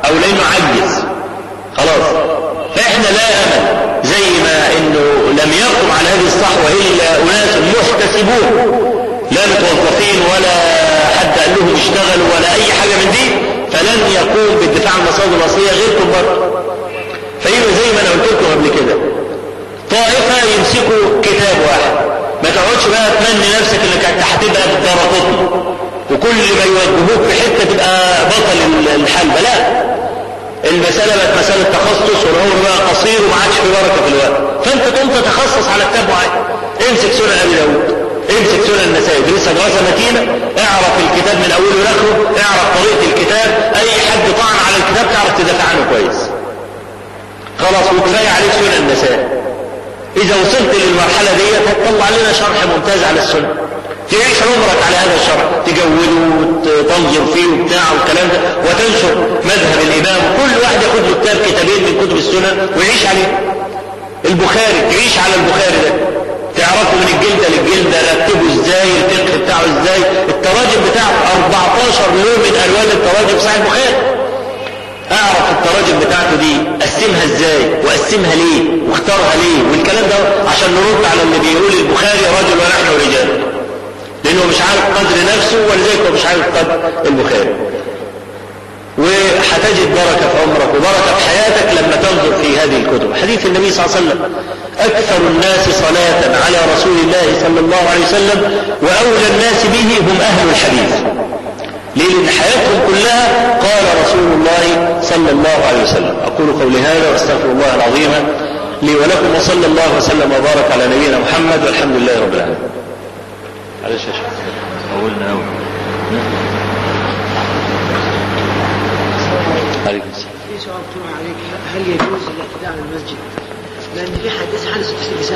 او لانه عجز خلاص فاحنا لا امل زي ما انه لم يقم على هذه الصحوة الا اناس محتسبون لا متوظفين ولا حد قال لهم اشتغلوا ولا اي حاجة من دي فلن يقوم بالدفاع عن المصادر الاصلية غيركم برضه فيبقى زي ما انا قلت لكم قبل كده طائفة يمسكوا كتاب واحد ما تقعدش بقى تمني نفسك انك هتبقى بالدرقطني وكل ما يوجهوك في حتة تبقى بطل الحلبة لا المسألة بقت مسألة تخصص والعمر بقى قصير وما عادش في بركة في الوقت فانت تقوم تتخصص على كتاب معين امسك سنن ابي داود امسك سنن النسائي ادرسها دراسة متينة اعرف الكتاب من اوله لاخره اعرف طريقة الكتاب اي حد طعن على الكتاب تعرف تدافع عنه كويس خلاص وكفاية عليك سنن النسائي اذا وصلت للمرحلة دي هتطلع لنا شرح ممتاز على السنة تعيش عمرك على هذا الشرح تجوده وتنظر فيه وبتاع والكلام ده وتنشر مذهب الامام كل واحد ياخد له كتاب كتابين من كتب السنن ويعيش عليه البخاري تعيش على البخاري ده تعرفه من الجلدة للجلدة رتبه ازاي الفقه بتاعه ازاي التراجم بتاعه 14 لون من الوان التراجم صحيح البخاري اعرف التراجم بتاعته دي قسمها ازاي وقسمها ليه واختارها ليه والكلام ده عشان نرد على اللي بيقول البخاري رجل ونحن رجال لانه مش عارف قدر نفسه ولذلك هو مش عارف قدر البخاري وهتجد بركة في عمرك وبركة في حياتك لما تنظر في هذه الكتب حديث النبي صلى الله عليه وسلم أكثر الناس صلاة على رسول الله صلى الله عليه وسلم وأولى الناس به هم أهل الحديث ليه لأن حياتهم كلها قال رسول الله صلى الله عليه وسلم أقول قولي هذا وأستغفر الله العظيم لي ولكم وصلى الله وسلم وبارك على نبينا محمد والحمد لله رب العالمين معلش يا شيخ أولنا أول عليكم السلام في سؤال طرح عليك هل يجوز الاعتداء على المسجد؟ لأن في حديث حدث في